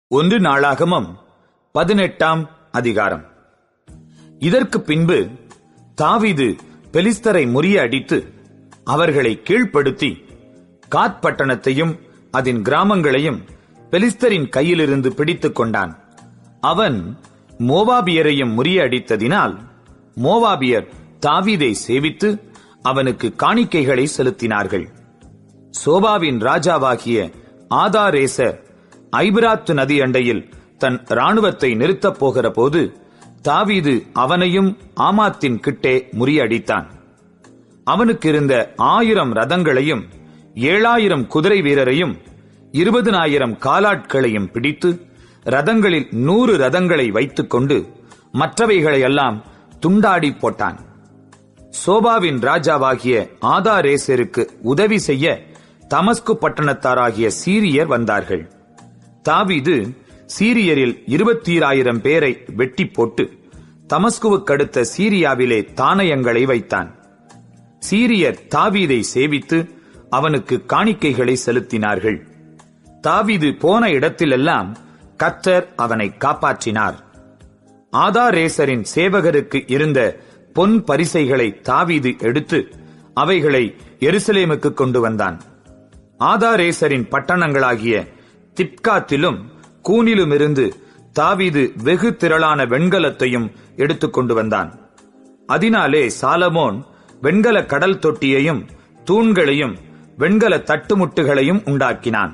ஒன்று நாளாகமம் பதினெட்டாம் அதிகாரம் இதற்கு பின்பு தாவீது பெலிஸ்தரை முறியடித்து அவர்களை கீழ்ப்படுத்தி காத் பட்டணத்தையும் அதன் கிராமங்களையும் பெலிஸ்தரின் கையிலிருந்து பிடித்துக் கொண்டான் அவன் மோவாபியரையும் முறியடித்ததினால் மோவாபியர் தாவீதை சேவித்து அவனுக்கு காணிக்கைகளை செலுத்தினார்கள் சோபாவின் ராஜாவாகிய ஆதாரேசர் ஐபிராத்து நதி அண்டையில் தன் ராணுவத்தை நிறுத்தப் போகிற போது தாவீது அவனையும் ஆமாத்தின் கிட்டே முறியடித்தான் அவனுக்கு இருந்த ஆயிரம் ரதங்களையும் ஏழாயிரம் குதிரை வீரரையும் இருபதனாயிரம் காலாட்களையும் பிடித்து ரதங்களில் நூறு ரதங்களை வைத்துக்கொண்டு மற்றவைகளையெல்லாம் துண்டாடி போட்டான் சோபாவின் ராஜாவாகிய ஆதாரேசருக்கு உதவி செய்ய தமஸ்கு பட்டணத்தாராகிய சீரியர் வந்தார்கள் தாவீது சீரியரில் இருபத்தீராயிரம் பேரை வெட்டி போட்டு தமஸ்குவுக்கடுத்த சீரியாவிலே தானயங்களை வைத்தான் சீரியர் தாவீதை சேவித்து அவனுக்கு காணிக்கைகளை செலுத்தினார்கள் தாவீது போன இடத்திலெல்லாம் கத்தர் அவனை காப்பாற்றினார் ஆதாரேசரின் சேவகருக்கு இருந்த பொன் பரிசைகளை தாவீது எடுத்து அவைகளை எருசலேமுக்கு கொண்டு வந்தான் ஆதாரேசரின் பட்டணங்களாகிய திப்காத்திலும் கூனிலுமிருந்து தாவீது வெகு திரளான வெண்கலத்தையும் எடுத்துக்கொண்டு வந்தான் அதனாலே சாலமோன் வெண்கல கடல் தொட்டியையும் தூண்களையும் வெண்கல தட்டுமுட்டுகளையும் உண்டாக்கினான்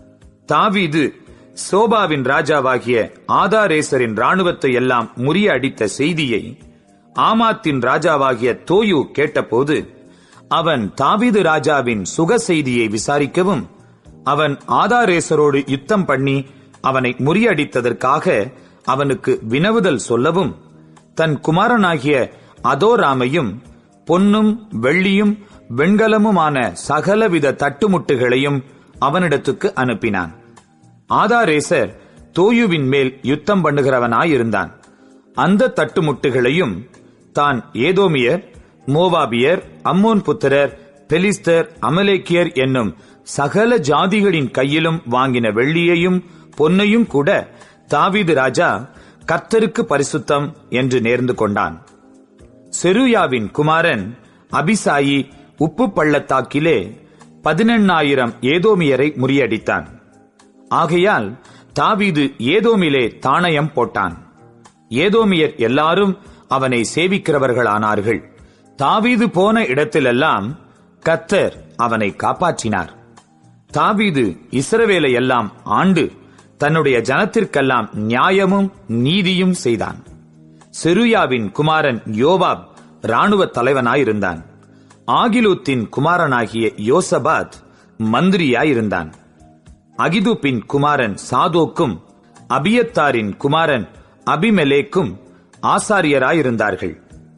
தாவீது சோபாவின் ராஜாவாகிய ஆதாரேசரின் ராணுவத்தை எல்லாம் முறியடித்த செய்தியை ஆமாத்தின் ராஜாவாகிய தோயு கேட்டபோது அவன் தாவீது ராஜாவின் சுக செய்தியை விசாரிக்கவும் அவன் ஆதாரேசரோடு யுத்தம் பண்ணி அவனை முறியடித்ததற்காக அவனுக்கு வினவுதல் சொல்லவும் தன் குமாரனாகிய அதோராமையும் பொன்னும் வெள்ளியும் வெண்கலமுமான சகலவித தட்டுமுட்டுகளையும் அவனிடத்துக்கு அனுப்பினான் ஆதாரேசர் தோயுவின் மேல் யுத்தம் பண்ணுகிறவனாயிருந்தான் அந்த தட்டுமுட்டுகளையும் தான் ஏதோமியர் மோவாபியர் அம்மோன் புத்திரர் பெலிஸ்தர் அமலேக்கியர் என்னும் சகல ஜாதிகளின் கையிலும் வாங்கின வெள்ளியையும் பொன்னையும் கூட தாவீது ராஜா கர்த்தருக்கு பரிசுத்தம் என்று நேர்ந்து கொண்டான் செருயாவின் குமாரன் அபிசாயி உப்பு பள்ளத்தாக்கிலே பதினெண்ணாயிரம் ஏதோமியரை முறியடித்தான் ஆகையால் தாவீது ஏதோமிலே தாணயம் போட்டான் ஏதோமியர் எல்லாரும் அவனை சேவிக்கிறவர்களானார்கள் தாவீது போன இடத்திலெல்லாம் கத்தர் அவனை காப்பாற்றினார் தாவீது இஸ்ரவேலை எல்லாம் ஆண்டு தன்னுடைய ஜனத்திற்கெல்லாம் நியாயமும் நீதியும் செய்தான் செருயாவின் குமாரன் யோவாப் ராணுவ தலைவனாயிருந்தான் ஆகிலூத்தின் குமாரனாகிய யோசபாத் மந்திரியாயிருந்தான் அகிதுப்பின் குமாரன் சாதோக்கும் அபியத்தாரின் குமாரன் அபிமெலேக்கும் ஆசாரியராயிருந்தார்கள்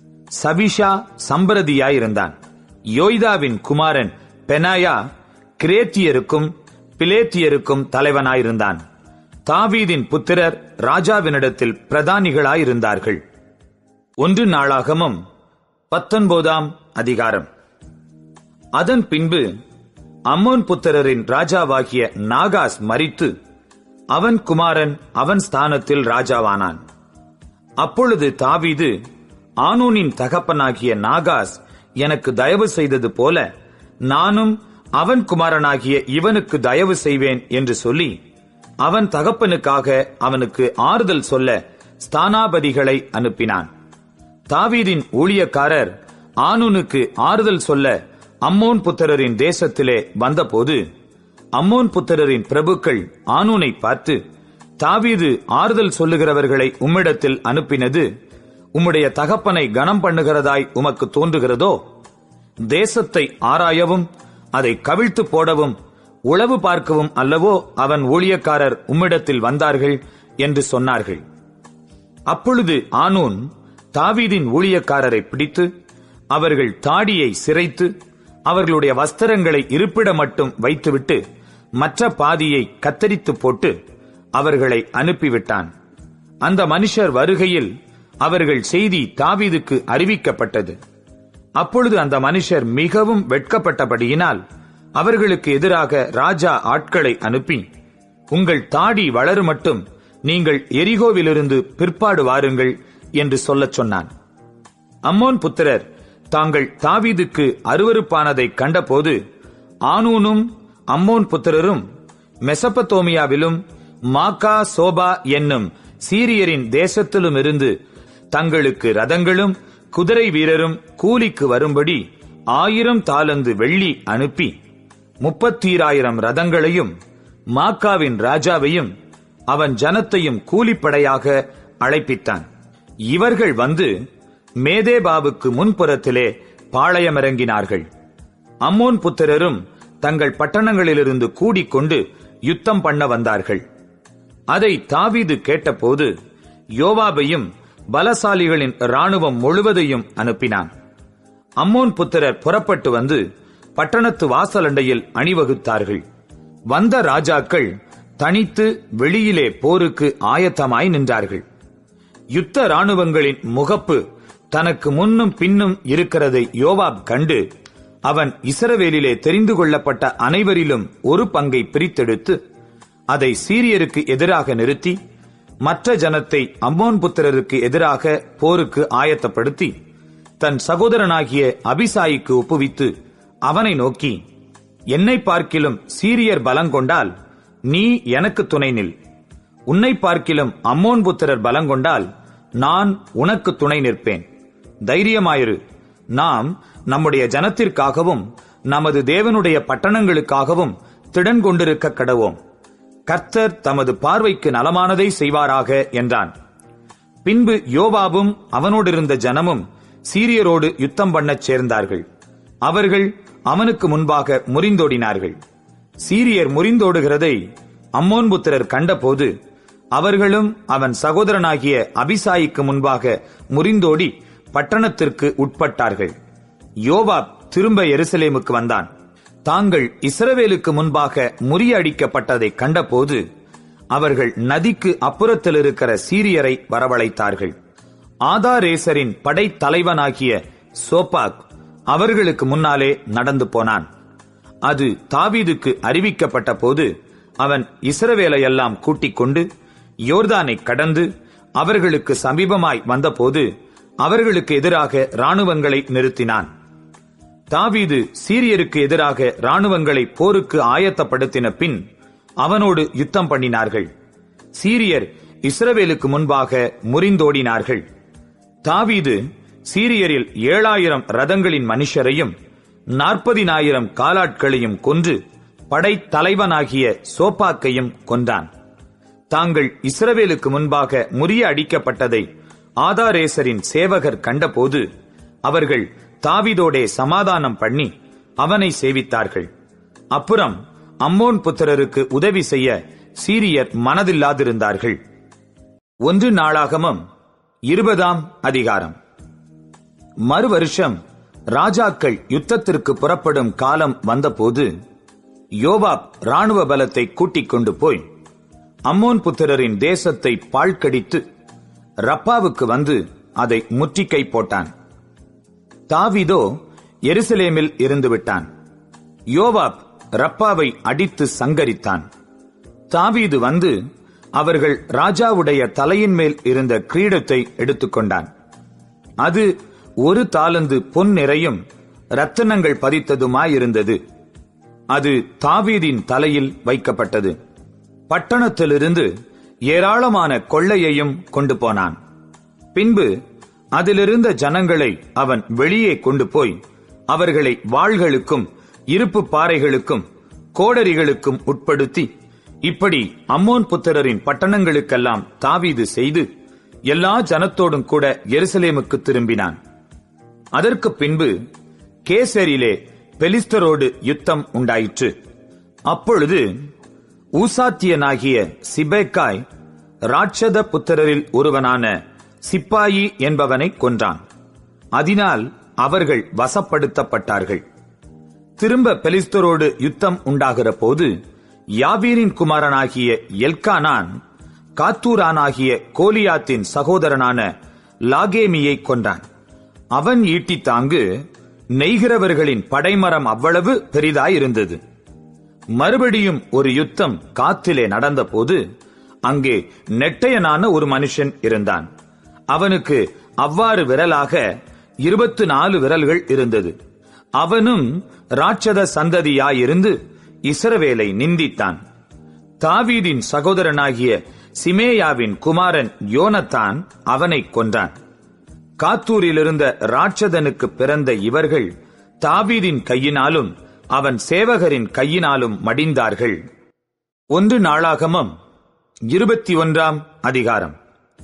சபிஷா சம்பிரதியாயிருந்தான் யோய்தாவின் குமாரன் பெனாயா கிரேத்தியருக்கும் பிலேத்தியருக்கும் தலைவனாயிருந்தான் தாவீதின் புத்திரர் ராஜாவினிடத்தில் பிரதானிகளாயிருந்தார்கள் ஒன்று நாளாகமும் பத்தொன்பதாம் அதிகாரம் அதன் பின்பு அம்மோன் புத்திரரின் ராஜாவாகிய நாகாஸ் மரித்து அவன் குமாரன் அவன் ஸ்தானத்தில் ராஜாவானான் அப்பொழுது தாவீது ஆனூனின் தகப்பனாகிய நாகாஸ் எனக்கு தயவு செய்தது போல நானும் அவன் குமாரனாகிய இவனுக்கு தயவு செய்வேன் என்று சொல்லி அவன் தகப்பனுக்காக அவனுக்கு ஆறுதல் சொல்ல ஸ்தானாபதிகளை அனுப்பினான் தாவீதின் ஊழியக்காரர் ஆனூனுக்கு ஆறுதல் சொல்ல அம்மோன் புத்திரரின் தேசத்திலே வந்தபோது அம்மோன் புத்திரரின் பிரபுக்கள் ஆனூனை பார்த்து தாவீது ஆறுதல் சொல்லுகிறவர்களை உம்மிடத்தில் அனுப்பினது உம்முடைய தகப்பனை கனம் பண்ணுகிறதாய் உமக்கு தோன்றுகிறதோ தேசத்தை ஆராயவும் அதை கவிழ்த்து போடவும் உளவு பார்க்கவும் அல்லவோ அவன் ஊழியக்காரர் உம்மிடத்தில் வந்தார்கள் என்று சொன்னார்கள் அப்பொழுது ஆனூன் தாவீதின் ஊழியக்காரரை பிடித்து அவர்கள் தாடியை சிரைத்து அவர்களுடைய வஸ்திரங்களை இருப்பிட மட்டும் வைத்துவிட்டு மற்ற பாதியை கத்தரித்து போட்டு அவர்களை அனுப்பிவிட்டான் அந்த மனுஷர் வருகையில் அவர்கள் செய்தி தாவீதுக்கு அறிவிக்கப்பட்டது அப்பொழுது அந்த மனுஷர் மிகவும் வெட்கப்பட்டபடியினால் அவர்களுக்கு எதிராக ராஜா ஆட்களை அனுப்பி உங்கள் தாடி வளரு மட்டும் நீங்கள் எரிகோவிலிருந்து பிற்பாடு வாருங்கள் என்று சொல்லச் சொன்னான் அம்மோன் புத்திரர் தாங்கள் தாவீதுக்கு அருவருப்பானதை கண்டபோது ஆனூனும் அம்மோன் புத்திரரும் மெசபத்தோமியாவிலும் மாக்கா சோபா என்னும் சீரியரின் தேசத்திலுமிருந்து தங்களுக்கு ரதங்களும் குதிரை வீரரும் கூலிக்கு வரும்படி ஆயிரம் தாலந்து வெள்ளி அனுப்பி முப்பத்தீராயிரம் ரதங்களையும் மாக்காவின் ராஜாவையும் அவன் ஜனத்தையும் கூலிப்படையாக அழைப்பித்தான் இவர்கள் வந்து மேதேபாவுக்கு முன்புறத்திலே பாளையமிறங்கினார்கள் அம்மோன் புத்திரரும் தங்கள் பட்டணங்களிலிருந்து கூடிக்கொண்டு யுத்தம் பண்ண வந்தார்கள் அதை தாவீது கேட்டபோது யோவாபையும் பலசாலிகளின் ராணுவம் முழுவதையும் அனுப்பினான் அம்மோன் புத்திரர் புறப்பட்டு வந்து பட்டணத்து வாசலண்டையில் அணிவகுத்தார்கள் வந்த ராஜாக்கள் தனித்து வெளியிலே போருக்கு ஆயத்தமாய் நின்றார்கள் யுத்த ராணுவங்களின் முகப்பு தனக்கு முன்னும் பின்னும் இருக்கிறதை யோவாப் கண்டு அவன் இஸ்ரவேலிலே தெரிந்து கொள்ளப்பட்ட அனைவரிலும் ஒரு பங்கை பிரித்தெடுத்து அதை சீரியருக்கு எதிராக நிறுத்தி மற்ற ஜனத்தை அம்மோன் புத்திரருக்கு எதிராக போருக்கு ஆயத்தப்படுத்தி தன் சகோதரனாகிய அபிசாயிக்கு ஒப்புவித்து அவனை நோக்கி என்னை பார்க்கிலும் சீரியர் பலங்கொண்டால் நீ எனக்கு துணை நில் உன்னை பார்க்கிலும் அம்மோன் புத்திரர் பலங்கொண்டால் நான் உனக்கு துணை நிற்பேன் தைரியமாயிரு நாம் நம்முடைய ஜனத்திற்காகவும் நமது தேவனுடைய பட்டணங்களுக்காகவும் திடன் கொண்டிருக்க கடவோம் கர்த்தர் தமது பார்வைக்கு நலமானதை செய்வாராக என்றான் பின்பு யோவாபும் அவனோடிருந்த ஜனமும் சீரியரோடு யுத்தம் பண்ணச் சேர்ந்தார்கள் அவர்கள் அவனுக்கு முன்பாக முறிந்தோடினார்கள் சீரியர் முறிந்தோடுகிறதை அம்மோன் புத்திரர் கண்டபோது அவர்களும் அவன் சகோதரனாகிய அபிசாயிக்கு முன்பாக முறிந்தோடி பட்டணத்திற்கு உட்பட்டார்கள் யோவாப் திரும்ப எருசலேமுக்கு வந்தான் தாங்கள் இஸ்ரவேலுக்கு முன்பாக முறியடிக்கப்பட்டதை கண்டபோது அவர்கள் நதிக்கு அப்புறத்தில் இருக்கிற சீரியரை வரவழைத்தார்கள் ஆதாரேசரின் படைத்தலைவனாகிய சோபாக் அவர்களுக்கு முன்னாலே நடந்து போனான் அது தாவீதுக்கு அறிவிக்கப்பட்ட போது அவன் இஸ்ரவேலையெல்லாம் கூட்டிக் கொண்டு யோர்தானை கடந்து அவர்களுக்கு சமீபமாய் வந்தபோது அவர்களுக்கு எதிராக ராணுவங்களை நிறுத்தினான் தாவீது சீரியருக்கு எதிராக ராணுவங்களை போருக்கு ஆயத்தப்படுத்தின பின் அவனோடு யுத்தம் பண்ணினார்கள் சீரியர் இஸ்ரவேலுக்கு முன்பாக முறிந்தோடினார்கள் தாவீது சீரியரில் ஏழாயிரம் ரதங்களின் மனுஷரையும் நாற்பதினாயிரம் காலாட்களையும் கொன்று படைத்தலைவனாகிய சோப்பாக்கையும் கொன்றான் தாங்கள் இஸ்ரவேலுக்கு முன்பாக முறிய அடிக்கப்பட்டதை ஆதாரேசரின் சேவகர் கண்டபோது அவர்கள் தாவிதோடே சமாதானம் பண்ணி அவனை சேவித்தார்கள் அப்புறம் அம்மோன் புத்திரருக்கு உதவி செய்ய சீரியர் மனதில்லாதிருந்தார்கள் ஒன்று நாளாகமம் இருபதாம் அதிகாரம் மறு வருஷம் ராஜாக்கள் யுத்தத்திற்கு புறப்படும் காலம் வந்தபோது யோவாப் ராணுவ பலத்தை கூட்டிக் கொண்டு போய் அம்மோன் புத்திரரின் தேசத்தை பாழ்கடித்து ரப்பாவுக்கு வந்து அதை முற்றிக்கை போட்டான் தாவிதோ எருசலேமில் இருந்து விட்டான் யோவாப் ரப்பாவை அடித்து சங்கரித்தான் தாவீது வந்து அவர்கள் ராஜாவுடைய தலையின் மேல் இருந்த கிரீடத்தை எடுத்துக்கொண்டான் அது ஒரு தாளந்து பொன் நிறையும் ரத்தினங்கள் பதித்ததுமாயிருந்தது அது தாவீதின் தலையில் வைக்கப்பட்டது பட்டணத்திலிருந்து ஏராளமான கொள்ளையையும் கொண்டு போனான் பின்பு அதிலிருந்த ஜனங்களை அவன் வெளியே கொண்டு போய் அவர்களை வாள்களுக்கும் இருப்பு பாறைகளுக்கும் கோடரிகளுக்கும் உட்படுத்தி இப்படி அம்மோன் புத்திரரின் பட்டணங்களுக்கெல்லாம் தாவீது செய்து எல்லா ஜனத்தோடும் கூட எருசலேமுக்கு திரும்பினான் அதற்கு பின்பு கேசரிலே பெலிஸ்தரோடு யுத்தம் உண்டாயிற்று அப்பொழுது ஊசாத்தியனாகிய சிபேக்காய் ராட்சத புத்திரரில் ஒருவனான சிப்பாயி என்பவனை கொன்றான் அதனால் அவர்கள் வசப்படுத்தப்பட்டார்கள் திரும்ப பெலிஸ்தரோடு யுத்தம் உண்டாகிற போது யாவீரின் குமாரனாகிய எல்கானான் காத்தூரானாகிய கோலியாத்தின் சகோதரனான லாகேமியை கொன்றான் அவன் ஈட்டித்தாங்கு நெய்கிறவர்களின் படைமரம் அவ்வளவு பெரிதாயிருந்தது மறுபடியும் ஒரு யுத்தம் காத்திலே நடந்தபோது அங்கே நெட்டையனான ஒரு மனுஷன் இருந்தான் அவனுக்கு அவ்வாறு விரலாக இருபத்து நாலு விரல்கள் இருந்தது அவனும் ராட்சத சந்ததியாயிருந்து இஸ்ரவேலை நிந்தித்தான் தாவீதின் சகோதரனாகிய சிமேயாவின் குமாரன் யோனத்தான் அவனைக் கொன்றான் காத்தூரிலிருந்த ராட்சதனுக்கு பிறந்த இவர்கள் தாவீதின் கையினாலும் அவன் சேவகரின் கையினாலும் மடிந்தார்கள் ஒன்று நாளாகமம் இருபத்தி ஒன்றாம் அதிகாரம்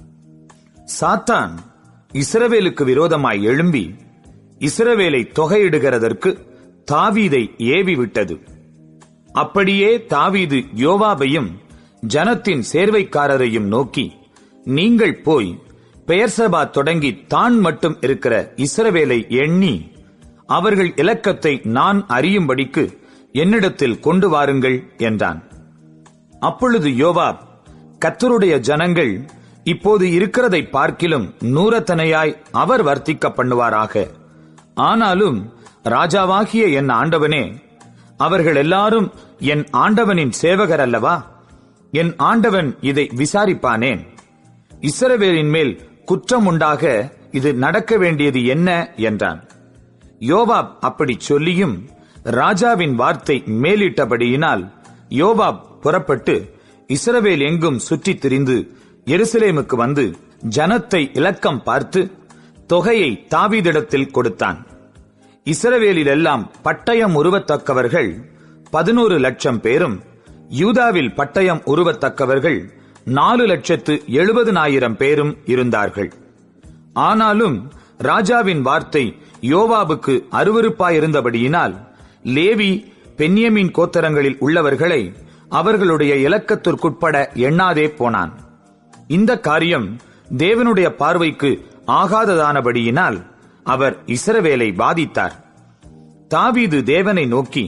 சாத்தான் இஸ்ரவேலுக்கு விரோதமாய் எழும்பி இஸ்ரவேலை தொகையிடுகிறதற்கு தாவீதை ஏவி விட்டது அப்படியே தாவீது யோவாபையும் ஜனத்தின் சேர்வைக்காரரையும் நோக்கி நீங்கள் போய் பெயர்சபா தொடங்கி தான் மட்டும் இருக்கிற இஸ்ரவேலை எண்ணி அவர்கள் இலக்கத்தை நான் அறியும்படிக்கு என்னிடத்தில் கொண்டு வாருங்கள் என்றான் அப்பொழுது யோவாப் கத்தருடைய ஜனங்கள் இப்போது இருக்கிறதை பார்க்கிலும் நூறத்தனையாய் அவர் வர்த்திக்க பண்ணுவாராக ஆனாலும் ராஜாவாகிய என் ஆண்டவனே அவர்கள் எல்லாரும் என் ஆண்டவனின் சேவகர் அல்லவா என் ஆண்டவன் இதை விசாரிப்பானேன் இஸ்ரவேலின் மேல் குற்றம் உண்டாக இது நடக்க வேண்டியது என்ன என்றான் யோவாப் அப்படி சொல்லியும் ராஜாவின் வார்த்தை மேலிட்டபடியினால் யோவாப் புறப்பட்டு இஸ்ரவேல் எங்கும் சுற்றித் திரிந்து எருசலேமுக்கு வந்து ஜனத்தை இலக்கம் பார்த்து தொகையை தாவீதிடத்தில் கொடுத்தான் இஸ்ரவேலிலெல்லாம் பட்டயம் உருவத்தக்கவர்கள் பதினோரு லட்சம் பேரும் யூதாவில் பட்டயம் உருவத்தக்கவர்கள் நாலு லட்சத்து எழுபதுனாயிரம் பேரும் இருந்தார்கள் ஆனாலும் ராஜாவின் வார்த்தை யோவாபுக்கு அருவருப்பாயிருந்தபடியினால் லேவி பென்யமின் கோத்தரங்களில் உள்ளவர்களை அவர்களுடைய இலக்கத்திற்குட்பட எண்ணாதே போனான் இந்த காரியம் தேவனுடைய பார்வைக்கு ஆகாததானபடியினால் அவர் இஸ்ரவேலை பாதித்தார் தாவீது தேவனை நோக்கி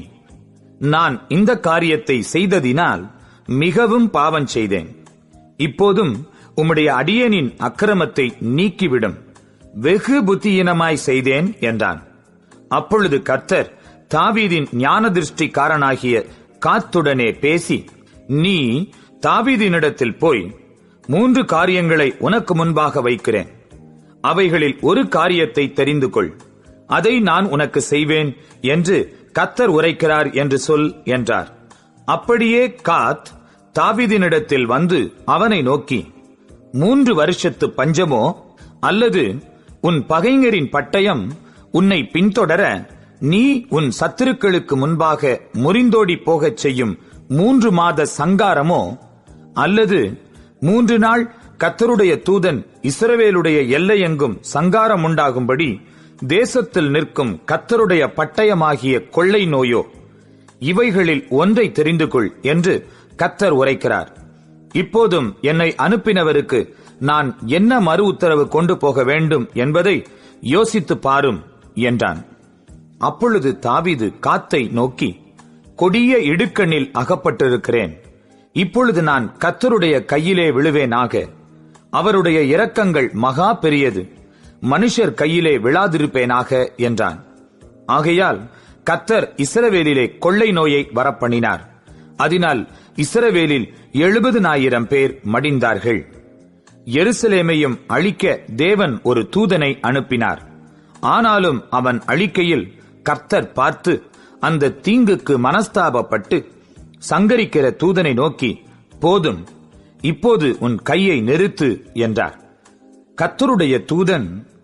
நான் இந்த காரியத்தை செய்ததினால் மிகவும் பாவம் செய்தேன் இப்போதும் உம்முடைய அடியேனின் அக்கிரமத்தை நீக்கிவிடும் வெகு புத்தியினமாய் செய்தேன் என்றான் அப்பொழுது கர்த்தர் தாவீதின் ஞான திருஷ்டிக்காரனாகிய காத்துடனே பேசி நீ தாவீதினிடத்தில் போய் மூன்று காரியங்களை உனக்கு முன்பாக வைக்கிறேன் அவைகளில் ஒரு காரியத்தை தெரிந்து கொள் அதை நான் உனக்கு செய்வேன் என்று கத்தர் உரைக்கிறார் என்று சொல் என்றார் அப்படியே காத் தாவீதினிடத்தில் வந்து அவனை நோக்கி மூன்று வருஷத்து பஞ்சமோ அல்லது உன் பகைஞரின் பட்டயம் உன்னை பின்தொடர நீ உன் சத்துருக்களுக்கு முன்பாக முறிந்தோடி போகச் செய்யும் மூன்று மாத சங்காரமோ அல்லது மூன்று நாள் கத்தருடைய தூதன் இஸ்ரவேலுடைய எல்லையெங்கும் சங்காரம் உண்டாகும்படி தேசத்தில் நிற்கும் கத்தருடைய பட்டயமாகிய கொள்ளை நோயோ இவைகளில் ஒன்றை தெரிந்து கொள் என்று கத்தர் உரைக்கிறார் இப்போதும் என்னை அனுப்பினவருக்கு நான் என்ன மறு உத்தரவு கொண்டு போக வேண்டும் என்பதை யோசித்து பாரும் என்றான் அப்பொழுது தாவீது காத்தை நோக்கி கொடிய இடுக்கண்ணில் அகப்பட்டிருக்கிறேன் இப்பொழுது நான் கத்தருடைய கையிலே விழுவேனாக அவருடைய இரக்கங்கள் மகா பெரியது மனுஷர் கையிலே விழாதிருப்பேனாக என்றான் ஆகையால் கத்தர் இஸ்ரவேலிலே கொள்ளை நோயை வரப்பண்ணினார் அதனால் இஸ்ரவேலில் எழுபதுனாயிரம் பேர் மடிந்தார்கள் எருசலேமையும் அழிக்க தேவன் ஒரு தூதனை அனுப்பினார் ஆனாலும் அவன் அழிக்கையில் கர்த்தர் பார்த்து அந்த தீங்குக்கு மனஸ்தாபப்பட்டு சங்கரிக்கிற தூதனை நோக்கி போதும் இப்போது உன் கையை நிறுத்து என்றார் கர்த்தருடைய தூதன்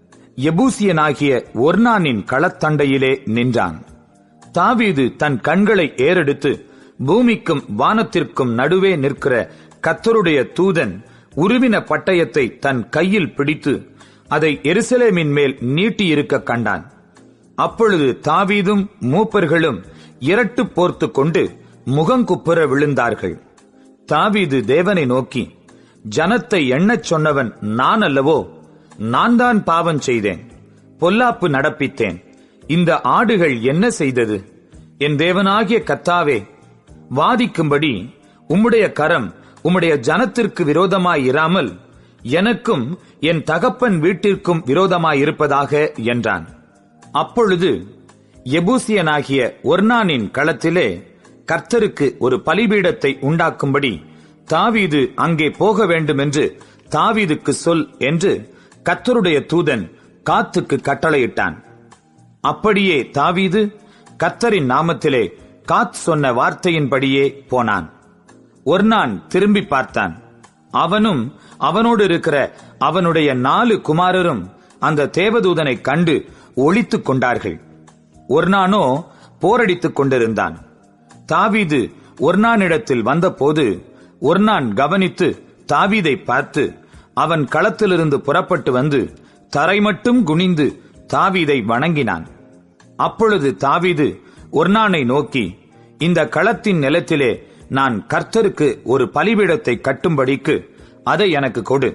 எபூசியனாகிய ஒர்னானின் களத்தண்டையிலே நின்றான் தாவீது தன் கண்களை ஏறெடுத்து பூமிக்கும் வானத்திற்கும் நடுவே நிற்கிற கத்தருடைய தூதன் உருவின பட்டயத்தை தன் கையில் பிடித்து அதை எருசலேமின் மேல் நீட்டியிருக்க கண்டான் அப்பொழுது தாவீதும் மூப்பர்களும் இரட்டு போர்த்து கொண்டு முகங்குப்புற விழுந்தார்கள் தாவீது தேவனை நோக்கி ஜனத்தை எண்ணச் சொன்னவன் நான் அல்லவோ நான் தான் பாவம் செய்தேன் பொல்லாப்பு நடப்பித்தேன் இந்த ஆடுகள் என்ன செய்தது என் தேவனாகிய கத்தாவே வாதிக்கும்படி உம்முடைய கரம் உம்முடைய ஜனத்திற்கு விரோதமாய் இராமல் எனக்கும் என் தகப்பன் வீட்டிற்கும் விரோதமாயிருப்பதாக என்றான் அப்பொழுது எபூசியனாகிய ஒர்னானின் களத்திலே கர்த்தருக்கு ஒரு பலிபீடத்தை உண்டாக்கும்படி தாவீது அங்கே போக வேண்டும் என்று தாவீதுக்கு சொல் என்று கர்த்தருடைய தூதன் காத்துக்கு கட்டளையிட்டான் அப்படியே தாவீது கர்த்தரின் நாமத்திலே காத் சொன்ன வார்த்தையின்படியே போனான் ஒர்னான் திரும்பி பார்த்தான் அவனும் அவனோடு இருக்கிற அவனுடைய நாலு குமாரரும் அந்த தேவதூதனை கண்டு ஒளித்துக் கொண்டார்கள் ஒர்னானோ போரடித்துக் கொண்டிருந்தான் தாவீது ஒர்னானிடத்தில் வந்தபோது ஒர்னான் கவனித்து தாவீதை பார்த்து அவன் களத்திலிருந்து புறப்பட்டு வந்து தரை மட்டும் குனிந்து தாவீதை வணங்கினான் அப்பொழுது தாவீது ஒர்னானை நோக்கி இந்த களத்தின் நிலத்திலே நான் கர்த்தருக்கு ஒரு பலிபீடத்தை கட்டும்படிக்கு அதை எனக்கு கொடு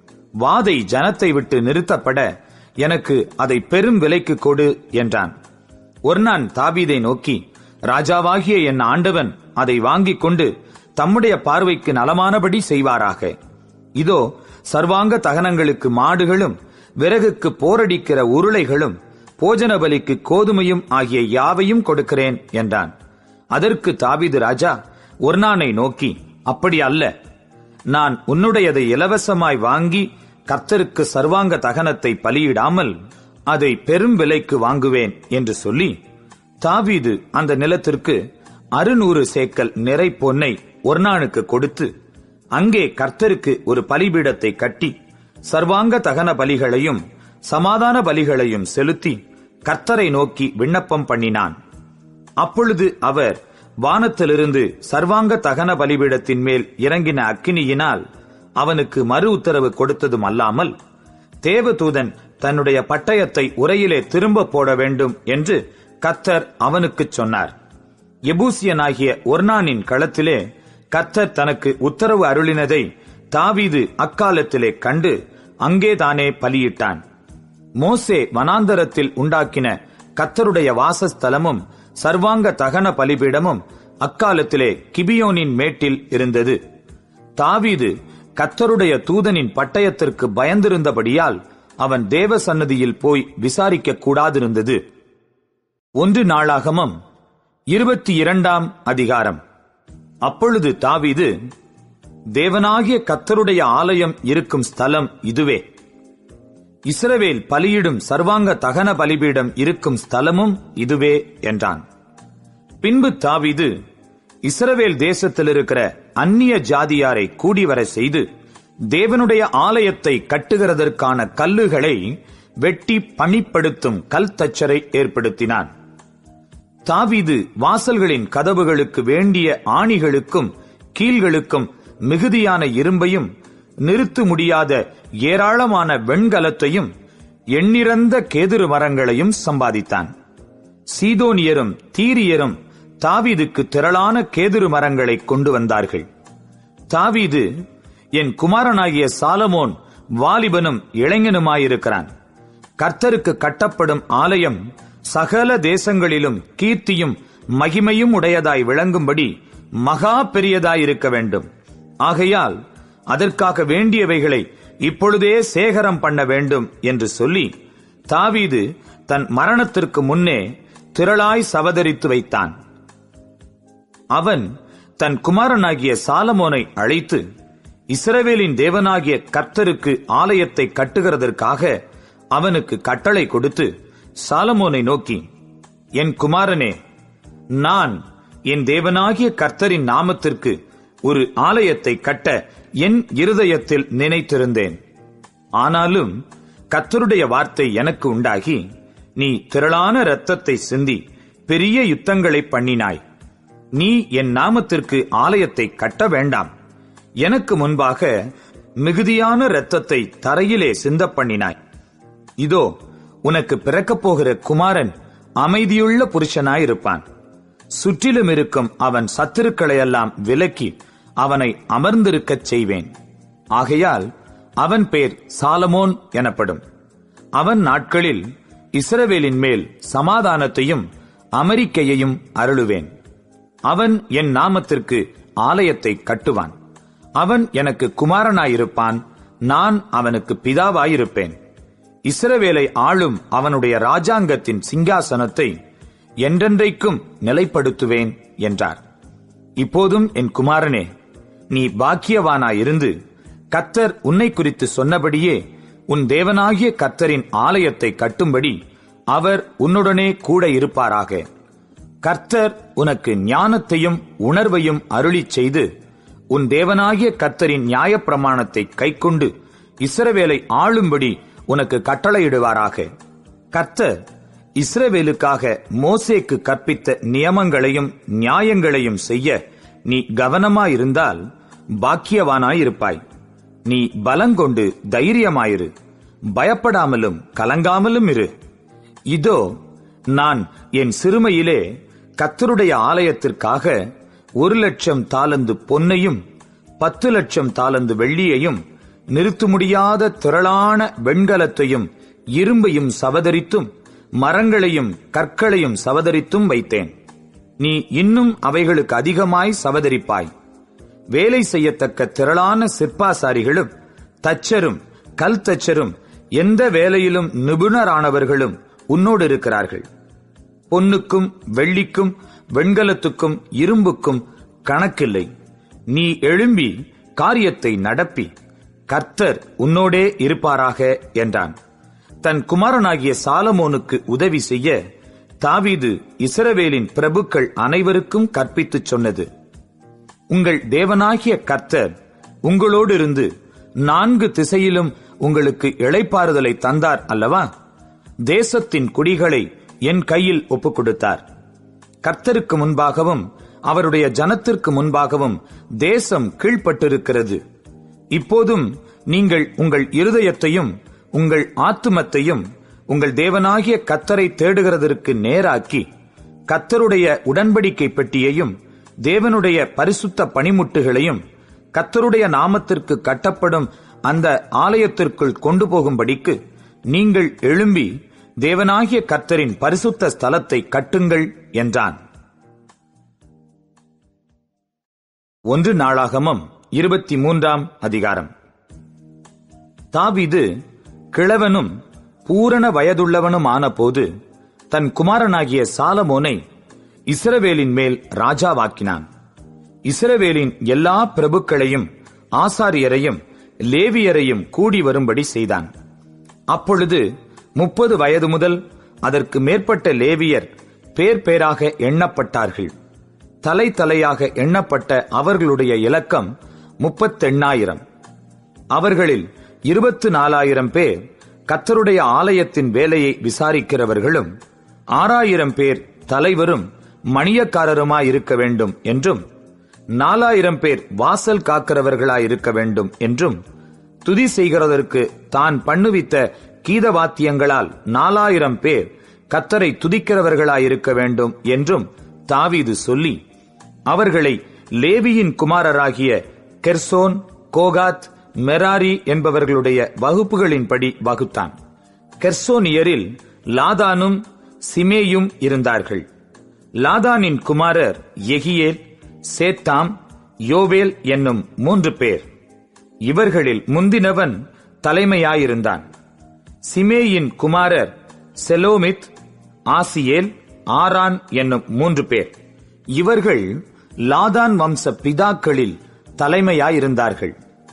வாதை ஜனத்தை விட்டு நிறுத்தப்பட எனக்கு அதை பெரும் விலைக்கு கொடு என்றான் ஒர்னான் தாவீதை நோக்கி ராஜாவாகிய என் ஆண்டவன் அதை வாங்கிக் கொண்டு தம்முடைய பார்வைக்கு நலமானபடி செய்வாராக இதோ சர்வாங்க தகனங்களுக்கு மாடுகளும் விறகுக்கு போரடிக்கிற உருளைகளும் போஜன பலிக்கு கோதுமையும் ஆகிய யாவையும் கொடுக்கிறேன் என்றான் அதற்கு தாவீது ராஜா ஒர்னானை நோக்கி அப்படி அல்ல நான் உன்னுடையதை இலவசமாய் வாங்கி கர்த்தருக்கு சர்வாங்க தகனத்தை பலியிடாமல் அதை பெரும் விலைக்கு வாங்குவேன் என்று சொல்லி தாவீது அந்த நிலத்திற்கு அறுநூறு சேக்கல் நிறை பொன்னை ஒர்னானுக்கு கொடுத்து அங்கே கர்த்தருக்கு ஒரு பலிபீடத்தை கட்டி சர்வாங்க தகன பலிகளையும் சமாதான பலிகளையும் செலுத்தி கர்த்தரை நோக்கி விண்ணப்பம் பண்ணினான் அப்பொழுது அவர் வானத்திலிருந்து சர்வாங்க தகன பலிபீடத்தின் மேல் இறங்கின அக்கினியினால் அவனுக்கு மறு உத்தரவு கொடுத்ததும் அல்லாமல் தேவதூதன் தன்னுடைய பட்டயத்தை உரையிலே திரும்ப போட வேண்டும் என்று கத்தர் அவனுக்குச் சொன்னார் எபூசியனாகிய ஒர்னானின் களத்திலே கத்தர் தனக்கு உத்தரவு அருளினதை தாவீது அக்காலத்திலே கண்டு அங்கேதானே பலியிட்டான் மோசே வனாந்தரத்தில் உண்டாக்கின கத்தருடைய வாசஸ்தலமும் சர்வாங்க தகன பலிபீடமும் அக்காலத்திலே கிபியோனின் மேட்டில் இருந்தது தாவீது கத்தருடைய தூதனின் பட்டயத்திற்கு பயந்திருந்தபடியால் அவன் தேவ சன்னதியில் போய் விசாரிக்க கூடாதிருந்தது ஒன்று நாளாகமம் இருபத்தி இரண்டாம் அதிகாரம் அப்பொழுது தாவீது தேவனாகிய கத்தருடைய ஆலயம் இருக்கும் ஸ்தலம் இதுவே இஸ்ரவேல் பலியிடும் சர்வாங்க தகன பலிபீடம் இருக்கும் ஸ்தலமும் இதுவே என்றான் பின்பு தாவீது இஸ்ரவேல் தேசத்தில் இருக்கிற அந்நிய ஜாதியாரை கூடிவர செய்து தேவனுடைய ஆலயத்தை கட்டுகிறதற்கான கல்லுகளை வெட்டி பணிப்படுத்தும் கல் தச்சரை ஏற்படுத்தினான் தாவீது வாசல்களின் கதவுகளுக்கு வேண்டிய ஆணிகளுக்கும் கீழ்களுக்கும் மிகுதியான இரும்பையும் நிறுத்த முடியாத ஏராளமான வெண்கலத்தையும் எண்ணிறந்த கேதுரு மரங்களையும் சம்பாதித்தான் சீதோனியரும் தீரியரும் தாவீதுக்கு திரளான கேதுரு மரங்களை கொண்டு வந்தார்கள் தாவீது என் குமாரனாகிய சாலமோன் வாலிபனும் இளைஞனுமாயிருக்கிறான் கர்த்தருக்கு கட்டப்படும் ஆலயம் சகல தேசங்களிலும் கீர்த்தியும் மகிமையும் உடையதாய் விளங்கும்படி மகா பெரியதாயிருக்க வேண்டும் ஆகையால் அதற்காக வேண்டியவைகளை இப்பொழுதே சேகரம் பண்ண வேண்டும் என்று சொல்லி தாவீது தன் மரணத்திற்கு முன்னே திரளாய் சவதரித்து வைத்தான் அவன் தன் குமாரனாகிய சாலமோனை அழைத்து இஸ்ரவேலின் தேவனாகிய கர்த்தருக்கு ஆலயத்தை கட்டுகிறதற்காக அவனுக்கு கட்டளை கொடுத்து சாலமோனை நோக்கி என் குமாரனே நான் என் தேவனாகிய கர்த்தரின் நாமத்திற்கு ஒரு ஆலயத்தை கட்ட என் இருதயத்தில் நினைத்திருந்தேன் ஆனாலும் கர்த்தருடைய வார்த்தை எனக்கு உண்டாகி நீ திரளான இரத்தத்தை சிந்தி பெரிய யுத்தங்களை பண்ணினாய் நீ என் நாமத்திற்கு ஆலயத்தை கட்ட வேண்டாம் எனக்கு முன்பாக மிகுதியான இரத்தத்தை தரையிலே சிந்த பண்ணினாய் இதோ உனக்கு பிறக்கப் போகிற குமாரன் அமைதியுள்ள புருஷனாயிருப்பான் சுற்றிலும் இருக்கும் அவன் சத்துருக்களையெல்லாம் விலக்கி அவனை அமர்ந்திருக்கச் செய்வேன் ஆகையால் அவன் பேர் சாலமோன் எனப்படும் அவன் நாட்களில் இஸ்ரவேலின் மேல் சமாதானத்தையும் அமெரிக்கையையும் அருளுவேன் அவன் என் நாமத்திற்கு ஆலயத்தை கட்டுவான் அவன் எனக்கு குமாரனாயிருப்பான் நான் அவனுக்கு பிதாவாயிருப்பேன் இஸ்ரவேலை ஆளும் அவனுடைய ராஜாங்கத்தின் சிங்காசனத்தை என்றென்றைக்கும் நிலைப்படுத்துவேன் என்றார் இப்போதும் என் குமாரனே நீ பாக்கியவானாயிருந்து கத்தர் உன்னை குறித்து சொன்னபடியே உன் தேவனாகிய கத்தரின் ஆலயத்தை கட்டும்படி அவர் உன்னுடனே கூட இருப்பாராக கர்த்தர் உனக்கு ஞானத்தையும் உணர்வையும் அருளிச் செய்து உன் தேவனாகிய கர்த்தரின் நியாயப்பிரமாணத்தை கைக்கொண்டு இஸ்ரவேலை ஆளும்படி உனக்கு கட்டளையிடுவாராக கர்த்தர் இஸ்ரவேலுக்காக மோசேக்கு கற்பித்த நியமங்களையும் நியாயங்களையும் செய்ய நீ கவனமாயிருந்தால் பாக்கியவானாயிருப்பாய் நீ பலங்கொண்டு தைரியமாயிரு பயப்படாமலும் கலங்காமலும் இரு இதோ நான் என் சிறுமையிலே கத்தருடைய ஆலயத்திற்காக ஒரு லட்சம் தாலந்து பொன்னையும் பத்து லட்சம் தாலந்து வெள்ளியையும் நிறுத்த முடியாத திரளான வெண்கலத்தையும் இரும்பையும் சவதரித்தும் மரங்களையும் கற்களையும் சவதரித்தும் வைத்தேன் நீ இன்னும் அவைகளுக்கு அதிகமாய் சவதரிப்பாய் வேலை செய்யத்தக்க திரளான சிற்பாசாரிகளும் தச்சரும் கல் தச்சரும் எந்த வேலையிலும் நிபுணரானவர்களும் உன்னோடு இருக்கிறார்கள் பொன்னுக்கும் வெள்ளிக்கும் வெண்கலத்துக்கும் இரும்புக்கும் கணக்கில்லை நீ எழும்பி காரியத்தை நடப்பி கர்த்தர் உன்னோடே இருப்பாராக என்றான் தன் குமாரனாகிய சாலமோனுக்கு உதவி செய்ய தாவீது இஸ்ரவேலின் பிரபுக்கள் அனைவருக்கும் கற்பித்துச் சொன்னது உங்கள் தேவனாகிய கர்த்தர் உங்களோடு இருந்து நான்கு திசையிலும் உங்களுக்கு இளைப்பாறுதலை தந்தார் அல்லவா தேசத்தின் குடிகளை என் கையில் ஒப்புக் கொடுத்தார் கர்த்தருக்கு முன்பாகவும் அவருடைய ஜனத்திற்கு முன்பாகவும் தேசம் கீழ்ப்பட்டிருக்கிறது இப்போதும் நீங்கள் உங்கள் இருதயத்தையும் உங்கள் ஆத்துமத்தையும் உங்கள் தேவனாகிய கத்தரை தேடுகிறதற்கு நேராக்கி கத்தருடைய உடன்படிக்கை பெட்டியையும் தேவனுடைய பரிசுத்த பணிமுட்டுகளையும் கத்தருடைய நாமத்திற்கு கட்டப்படும் அந்த ஆலயத்திற்குள் கொண்டு போகும்படிக்கு நீங்கள் எழும்பி தேவனாகிய கர்த்தரின் பரிசுத்த ஸ்தலத்தை கட்டுங்கள் என்றான் ஒன்று நாளாகமம் இருபத்தி மூன்றாம் அதிகாரம் தாவீது கிழவனும் பூரண வயதுள்ளவனும் ஆனபோது தன் குமாரனாகிய சாலமோனை இஸ்ரவேலின் மேல் ராஜாவாக்கினான் இஸ்ரவேலின் எல்லா பிரபுக்களையும் ஆசாரியரையும் லேவியரையும் கூடி வரும்படி செய்தான் அப்பொழுது முப்பது வயது முதல் அதற்கு மேற்பட்ட லேவியர் பேர் பேராக எண்ணப்பட்டார்கள் தலை தலையாக எண்ணப்பட்ட அவர்களுடைய இலக்கம் முப்பத்தெண்ணாயிரம் அவர்களில் இருபத்து நாலாயிரம் பேர் கத்தருடைய ஆலயத்தின் வேலையை விசாரிக்கிறவர்களும் ஆறாயிரம் பேர் தலைவரும் மணியக்காரருமாயிருக்க வேண்டும் என்றும் நாலாயிரம் பேர் வாசல் காக்கிறவர்களாயிருக்க வேண்டும் என்றும் துதி செய்கிறதற்கு தான் பண்ணுவித்த கீதவாத்தியங்களால் நாலாயிரம் பேர் கத்தரை துதிக்கிறவர்களாயிருக்க வேண்டும் என்றும் தாவீது சொல்லி அவர்களை லேவியின் குமாரராகிய கெர்சோன் கோகாத் மெராரி என்பவர்களுடைய வகுப்புகளின்படி வகுத்தான் கெர்சோனியரில் லாதானும் சிமேயும் இருந்தார்கள் லாதானின் குமாரர் எகியேல் சேத்தாம் யோவேல் என்னும் மூன்று பேர் இவர்களில் முந்தினவன் தலைமையாயிருந்தான் சிமேயின் குமாரர் செலோமித் ஆசியேல் ஆரான் என்னும் மூன்று பேர் இவர்கள் லாதான் வம்ச பிதாக்களில் தலைமையாயிருந்தார்கள்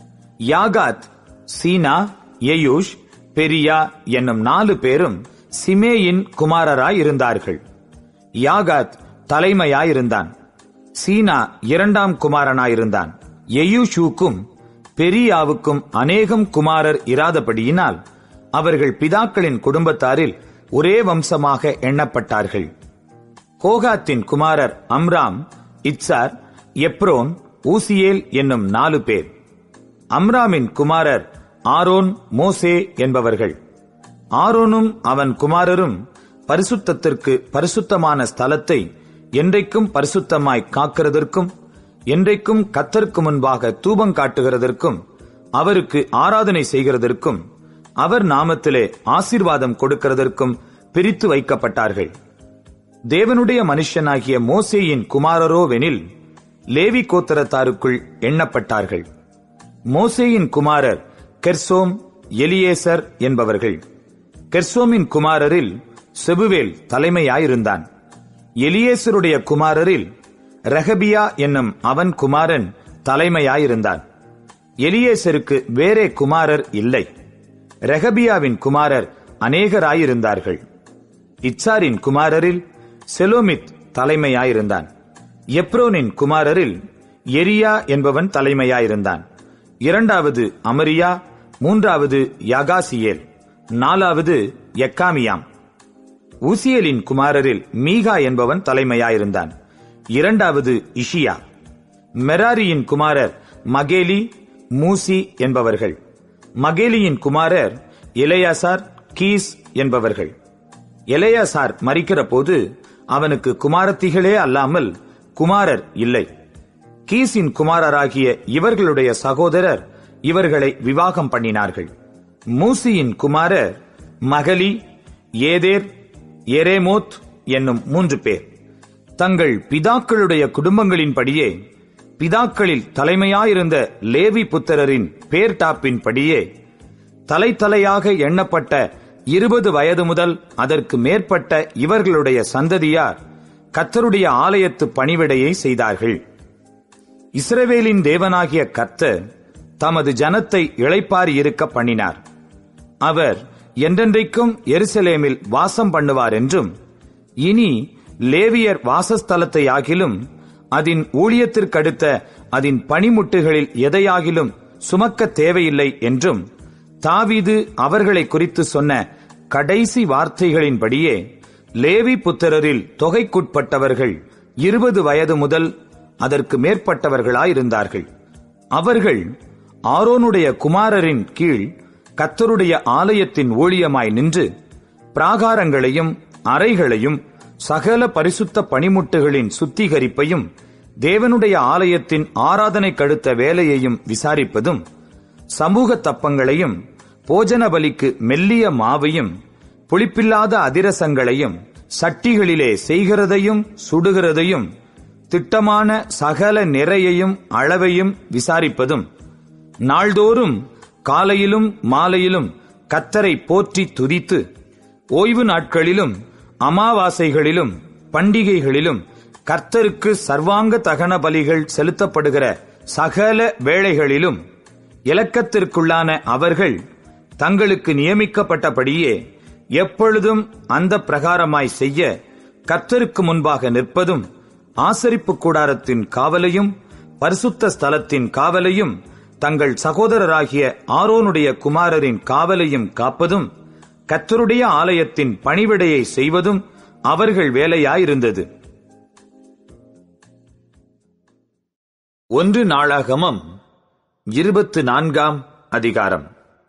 யாகாத் சீனா எயூஷ் பெரியா என்னும் நாலு பேரும் சிமேயின் குமாரராயிருந்தார்கள் யாகாத் தலைமையாயிருந்தான் சீனா இரண்டாம் குமாரனாயிருந்தான் எயூஷூக்கும் பெரியாவுக்கும் அநேகம் குமாரர் இராதபடியினால் அவர்கள் பிதாக்களின் குடும்பத்தாரில் ஒரே வம்சமாக எண்ணப்பட்டார்கள் கோகாத்தின் குமாரர் அம்ராம் இட்சார் எப்ரோன் ஊசியேல் என்னும் நாலு பேர் அம்ராமின் குமாரர் ஆரோன் மோசே என்பவர்கள் ஆரோனும் அவன் குமாரரும் பரிசுத்தத்திற்கு பரிசுத்தமான ஸ்தலத்தை என்றைக்கும் பரிசுத்தமாய் காக்கிறதற்கும் என்றைக்கும் கத்தருக்கு முன்பாக தூபம் காட்டுகிறதற்கும் அவருக்கு ஆராதனை செய்கிறதற்கும் அவர் நாமத்திலே ஆசீர்வாதம் கொடுக்கிறதற்கும் பிரித்து வைக்கப்பட்டார்கள் தேவனுடைய மனுஷனாகிய மோசேயின் குமாரரோவெனில் லேவி கோத்தரத்தாருக்குள் எண்ணப்பட்டார்கள் மோசேயின் குமாரர் கெர்சோம் எலியேசர் என்பவர்கள் கெர்சோமின் குமாரரில் செபுவேல் தலைமையாயிருந்தான் எலியேசருடைய குமாரரில் ரெகபியா என்னும் அவன் குமாரன் தலைமையாயிருந்தான் எலியேசருக்கு வேறே குமாரர் இல்லை ரெகபியாவின் குமாரர் அநேகராயிருந்தார்கள் இச்சாரின் குமாரரில் செலோமித் தலைமையாயிருந்தான் எப்ரோனின் குமாரரில் எரியா என்பவன் தலைமையாயிருந்தான் இரண்டாவது அமரியா மூன்றாவது யகாசியேல் நாலாவது எக்காமியாம் ஊசியலின் குமாரரில் மீகா என்பவன் தலைமையாயிருந்தான் இரண்டாவது இஷியா மெராரியின் குமாரர் மகேலி மூசி என்பவர்கள் மகேலியின் குமாரர் எலையாசார் கீஸ் என்பவர்கள் எலையாசார் மறிக்கிற போது அவனுக்கு குமாரத்திகளே அல்லாமல் குமாரர் இல்லை கீசின் குமாரராகிய இவர்களுடைய சகோதரர் இவர்களை விவாகம் பண்ணினார்கள் மூசியின் குமாரர் மகளி ஏதேர் எரேமோத் என்னும் மூன்று பேர் தங்கள் பிதாக்களுடைய குடும்பங்களின்படியே பிதாக்களில் தலைமையாயிருந்த லேவி புத்திரரின் பேர் டாப்பின்படியே தலைத்தலையாக எண்ணப்பட்ட இருபது வயது முதல் அதற்கு மேற்பட்ட இவர்களுடைய சந்ததியார் கத்தருடைய ஆலயத்து பணிவிடையை செய்தார்கள் இஸ்ரவேலின் தேவனாகிய கர்த்தர் தமது ஜனத்தை இளைப்பாரி இருக்க பண்ணினார் அவர் என்றென்றைக்கும் எருசலேமில் வாசம் பண்ணுவார் என்றும் இனி லேவியர் வாசஸ்தலத்தை ஆகிலும் அதன் ஊழியத்திற்கடுத்த அதன் பணிமுட்டுகளில் எதையாகிலும் சுமக்க தேவையில்லை என்றும் தாவீது அவர்களை குறித்து சொன்ன கடைசி வார்த்தைகளின்படியே லேவி புத்திரரில் தொகைக்குட்பட்டவர்கள் இருபது வயது முதல் அதற்கு மேற்பட்டவர்களாயிருந்தார்கள் அவர்கள் ஆரோனுடைய குமாரரின் கீழ் கத்தருடைய ஆலயத்தின் ஊழியமாய் நின்று பிராகாரங்களையும் அறைகளையும் சகல பரிசுத்த பணிமுட்டுகளின் சுத்திகரிப்பையும் தேவனுடைய ஆலயத்தின் ஆராதனை கடுத்த வேலையையும் விசாரிப்பதும் சமூக தப்பங்களையும் போஜன பலிக்கு மெல்லிய மாவையும் புளிப்பில்லாத அதிரசங்களையும் சட்டிகளிலே செய்கிறதையும் சுடுகிறதையும் திட்டமான சகல நிறையையும் அளவையும் விசாரிப்பதும் நாள்தோறும் காலையிலும் மாலையிலும் கத்தரை போற்றி துதித்து ஓய்வு நாட்களிலும் அமாவாசைகளிலும் பண்டிகைகளிலும் கர்த்தருக்கு சர்வாங்க தகன பலிகள் செலுத்தப்படுகிற சகல வேளைகளிலும் இலக்கத்திற்குள்ளான அவர்கள் தங்களுக்கு நியமிக்கப்பட்டபடியே எப்பொழுதும் அந்த பிரகாரமாய் செய்ய கர்த்தருக்கு முன்பாக நிற்பதும் ஆசரிப்பு கூடாரத்தின் காவலையும் பரிசுத்த ஸ்தலத்தின் காவலையும் தங்கள் சகோதரராகிய ஆரோனுடைய குமாரரின் காவலையும் காப்பதும் கர்த்தருடைய ஆலயத்தின் பணிவிடையை செய்வதும் அவர்கள் வேலையாயிருந்தது ஒன்று நாளாகமம் இருபத்து நான்காம் அதிகாரம்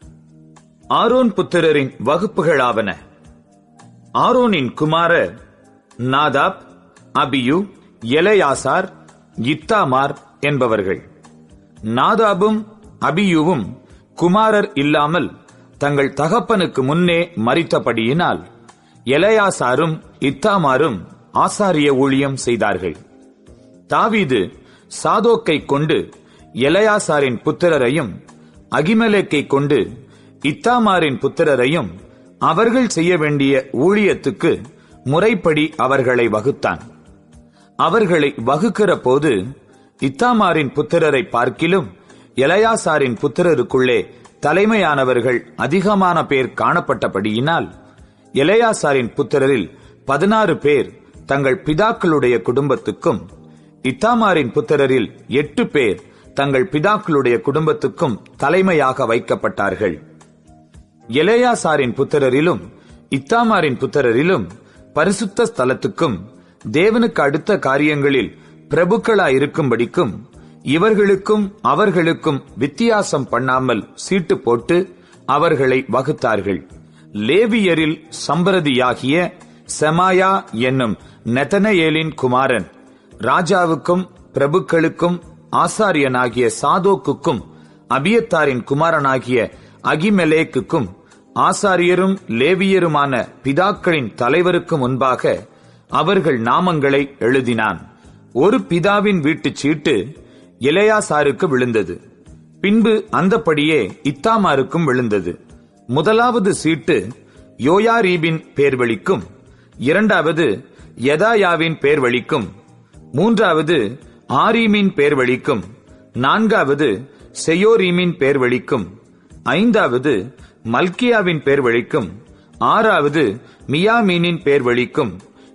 ஆரோன் புத்திரரின் வகுப்புகளாவன ஆரோனின் குமாரர் நாதாப் அபியு எலையாசார் இத்தாமார் என்பவர்கள் நாதாபும் அபியுவும் குமாரர் இல்லாமல் தங்கள் தகப்பனுக்கு முன்னே மறித்தபடியினால் எலையாசாரும் இத்தாமாரும் ஆசாரிய ஊழியம் செய்தார்கள் தாவீது சாதோக்கை கொண்டு எலையாசாரின் புத்திரரையும் அகிமலேக்கை கொண்டு இத்தாமாரின் புத்திரரையும் அவர்கள் செய்ய வேண்டிய ஊழியத்துக்கு முறைப்படி அவர்களை வகுத்தான் அவர்களை வகுக்கிற போது இத்தாமாரின் புத்திரரை பார்க்கிலும் எலையாசாரின் புத்திரருக்குள்ளே தலைமையானவர்கள் அதிகமான பேர் காணப்பட்டபடியினால் எலையாசாரின் புத்திரரில் பதினாறு பேர் தங்கள் பிதாக்களுடைய குடும்பத்துக்கும் இத்தாமாரின் புத்திரரில் எட்டு பேர் தங்கள் பிதாக்களுடைய குடும்பத்துக்கும் தலைமையாக வைக்கப்பட்டார்கள் எலேயாசாரின் புத்திரரிலும் இத்தாமாரின் புத்திரரிலும் பரிசுத்த ஸ்தலத்துக்கும் தேவனுக்கு அடுத்த காரியங்களில் பிரபுக்களாயிருக்கும்படிக்கும் இவர்களுக்கும் அவர்களுக்கும் வித்தியாசம் பண்ணாமல் சீட்டு போட்டு அவர்களை வகுத்தார்கள் லேவியரில் சம்பிரதியாகிய செமாயா என்னும் நெதனேயேலின் குமாரன் ராஜாவுக்கும் பிரபுக்களுக்கும் ஆசாரியனாகிய சாதோக்குக்கும் அபியத்தாரின் குமாரனாகிய அகிமெலேக்குக்கும் ஆசாரியரும் லேவியருமான பிதாக்களின் தலைவருக்கு முன்பாக அவர்கள் நாமங்களை எழுதினான் ஒரு பிதாவின் வீட்டுச் சீட்டு இளையாசாருக்கு விழுந்தது பின்பு அந்தப்படியே இத்தாமாருக்கும் விழுந்தது முதலாவது சீட்டு யோயாரீபின் பேர்வழிக்கும் இரண்டாவது யதாயாவின் பேர்வழிக்கும் மூன்றாவது ஆரீமின் பேர் வழிக்கும் நான்காவது செயோரீமின் பேர் வழிக்கும் ஐந்தாவது மல்கியாவின் பேர் வழிக்கும் ஆறாவது மியாமீனின் பேர் வழிக்கும்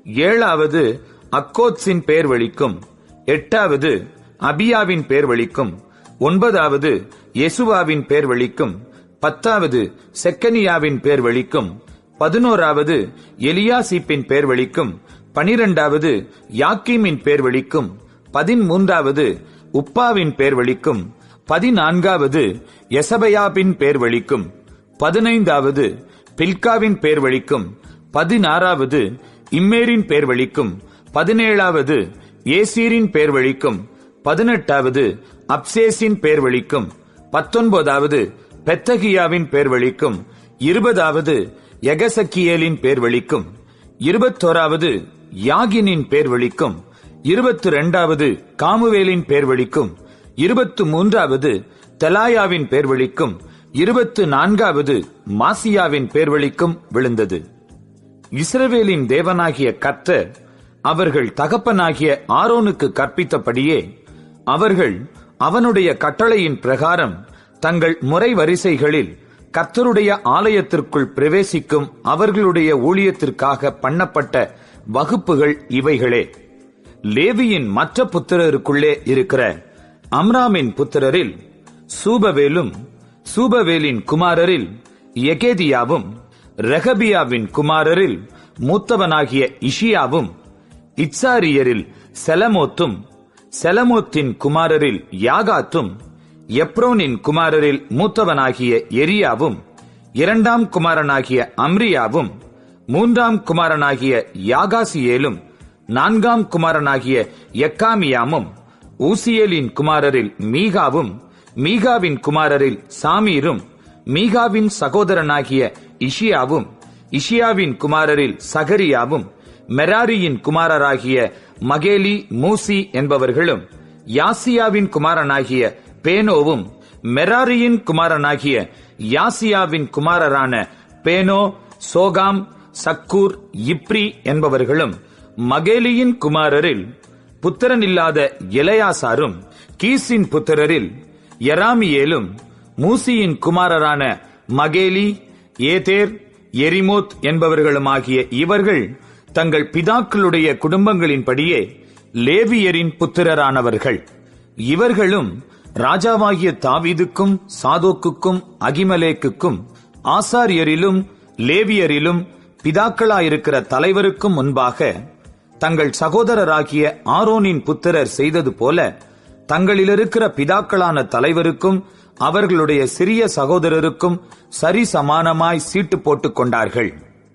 ஏழாவது அக்கோத்ஸின் பேர் வழிக்கும் எட்டாவது அபியாவின் பேர் வழிக்கும் ஒன்பதாவது யெசுவாவின் பேர் வழிக்கும் பத்தாவது செக்கனியாவின் பேர் வழிக்கும் பதினோராவது எலியாசிப்பின் பேர் வழிக்கும் பனிரெண்டாவது யாக்கீமின் பேர் வழிக்கும் பதிமூன்றாவது உப்பாவின் பேர் வழிக்கும் பதினான்காவது எசபயாபின் பேர் வழிக்கும் பதினைந்தாவது பில்காவின் பேர் வழிக்கும் பதினாறாவது இம்மேரின் பேர் வழிக்கும் பதினேழாவது ஏசீரின் பேர் வழிக்கும் பதினெட்டாவது அப்சேசின் பேர் வழிக்கும் பத்தொன்பதாவது பெத்தகியாவின் பேர் வழிக்கும் இருபதாவது எகசக்கியேலின் பேர் வழிக்கும் இருபத்தோராவது யாகினின் பேர் வழிக்கும் இருபத்தி இரண்டாவது காமுவேலின் பேர் வழிக்கும் இருபத்து மூன்றாவது தெலாயாவின் பேர் வழிக்கும் இருபத்து நான்காவது மாசியாவின் பேர் வழிக்கும் விழுந்தது இஸ்ரவேலின் தேவனாகிய கர்த்தர் அவர்கள் தகப்பனாகிய ஆரோனுக்கு கற்பித்தபடியே அவர்கள் அவனுடைய கட்டளையின் பிரகாரம் தங்கள் முறை வரிசைகளில் கர்த்தருடைய ஆலயத்திற்குள் பிரவேசிக்கும் அவர்களுடைய ஊழியத்திற்காக பண்ணப்பட்ட வகுப்புகள் இவைகளே லேவியின் மற்ற புத்திரருக்குள்ளே இருக்கிற அம்ராமின் புத்திரரில் சூபவேலும் சூபவேலின் குமாரரில் எகேதியாவும் ரெகபியாவின் குமாரரில் மூத்தவனாகிய இஷியாவும் இட்சாரியரில் செலமோத்தும் செலமோத்தின் குமாரரில் யாகாத்தும் எப்ரோனின் குமாரரில் மூத்தவனாகிய எரியாவும் இரண்டாம் குமாரனாகிய அம்ரியாவும் மூன்றாம் குமாரனாகிய யாகாசியேலும் நான்காம் குமாரனாகிய எக்காமியாமும் ஊசியேலின் குமாரரில் மீகாவும் மீகாவின் குமாரரில் சாமீரும் மீகாவின் சகோதரனாகிய இஷியாவும் இஷியாவின் குமாரரில் சகரியாவும் மெராரியின் குமாரராகிய மகேலி மூசி என்பவர்களும் யாசியாவின் குமாரனாகிய பேனோவும் மெராரியின் குமாரனாகிய யாசியாவின் குமாரரான பேனோ சோகாம் சக்கூர் இப்ரி என்பவர்களும் மகேலியின் குமாரரில் புத்திரனில்லாத எலையாசாரும் கீசின் புத்திரரில் எராமியேலும் மூசியின் குமாரரான மகேலி ஏதேர் எரிமோத் என்பவர்களுமாகிய இவர்கள் தங்கள் பிதாக்களுடைய குடும்பங்களின்படியே லேவியரின் புத்திரரானவர்கள் இவர்களும் ராஜாவாகிய தாவீதுக்கும் சாதோக்குக்கும் அகிமலேக்குக்கும் ஆசாரியரிலும் லேவியரிலும் பிதாக்களாயிருக்கிற தலைவருக்கும் முன்பாக தங்கள் சகோதரராகிய ஆரோனின் புத்திரர் செய்தது போல தங்களிலிருக்கிற பிதாக்களான தலைவருக்கும் அவர்களுடைய சிறிய சகோதரருக்கும் சரி சமானமாய் சீட்டு போட்டுக் கொண்டார்கள்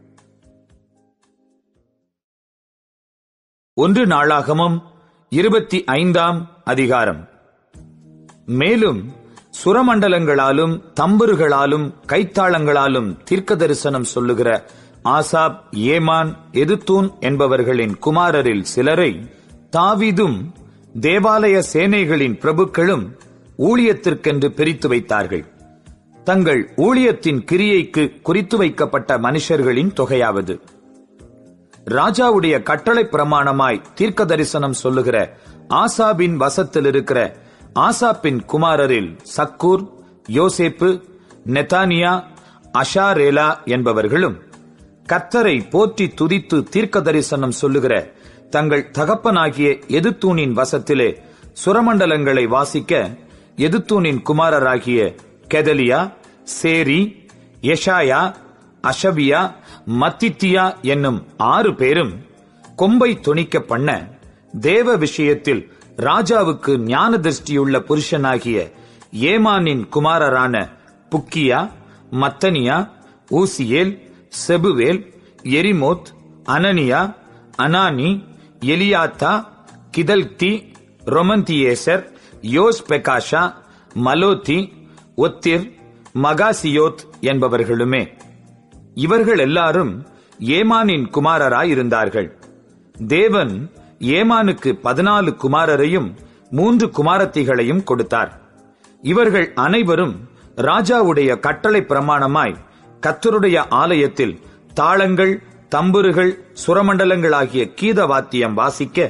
ஒன்று நாளாகமும் இருபத்தி ஐந்தாம் அதிகாரம் மேலும் சுரமண்டலங்களாலும் தம்புருகளாலும் கைத்தாளங்களாலும் தீர்க்க தரிசனம் சொல்லுகிற ஆசாப் ஏமான் எதுத்தூன் என்பவர்களின் குமாரரில் சிலரை தாவீதும் தேவாலய சேனைகளின் பிரபுக்களும் ஊழியத்திற்கென்று பிரித்து வைத்தார்கள் தங்கள் ஊழியத்தின் கிரியைக்கு குறித்து வைக்கப்பட்ட மனுஷர்களின் தொகையாவது ராஜாவுடைய கட்டளை பிரமாணமாய் தீர்க்க தரிசனம் சொல்லுகிற ஆசாபின் வசத்தில் இருக்கிற ஆசாப்பின் குமாரரில் சக்கூர் யோசேப்பு நெதானியா அஷாரேலா என்பவர்களும் கர்த்தரை போற்றி துதித்து தீர்க்க தரிசனம் சொல்லுகிற தங்கள் தகப்பனாகிய எதுத்தூனின் வசத்திலே சுரமண்டலங்களை வாசிக்க எதுத்தூனின் குமாரராகிய கெதலியா சேரி எஷாயா அஷபியா மத்தித்தியா என்னும் ஆறு பேரும் கொம்பை துணிக்க பண்ண தேவ விஷயத்தில் ராஜாவுக்கு ஞான திருஷ்டியுள்ள புருஷனாகிய ஏமானின் குமாரரான Bukkiah Mattaniah Uzziel Shebuel Jerimoth Hananiah Hanani Eliathah Giddalti Romamti Ezer Joshbekashah மலோத்தி ஒத்திர் மகாசியோத் என்பவர்களுமே இவர்கள் எல்லாரும் ஏமானின் குமாரராயிருந்தார்கள் தேவன் ஏமானுக்கு பதினாலு குமாரரையும் மூன்று குமாரத்திகளையும் கொடுத்தார் இவர்கள் அனைவரும் ராஜாவுடைய கட்டளை பிரமாணமாய் கத்தருடைய ஆலயத்தில் தாளங்கள் தம்புருகள் சுரமண்டலங்களாகிய கீத வாத்தியம் வாசிக்க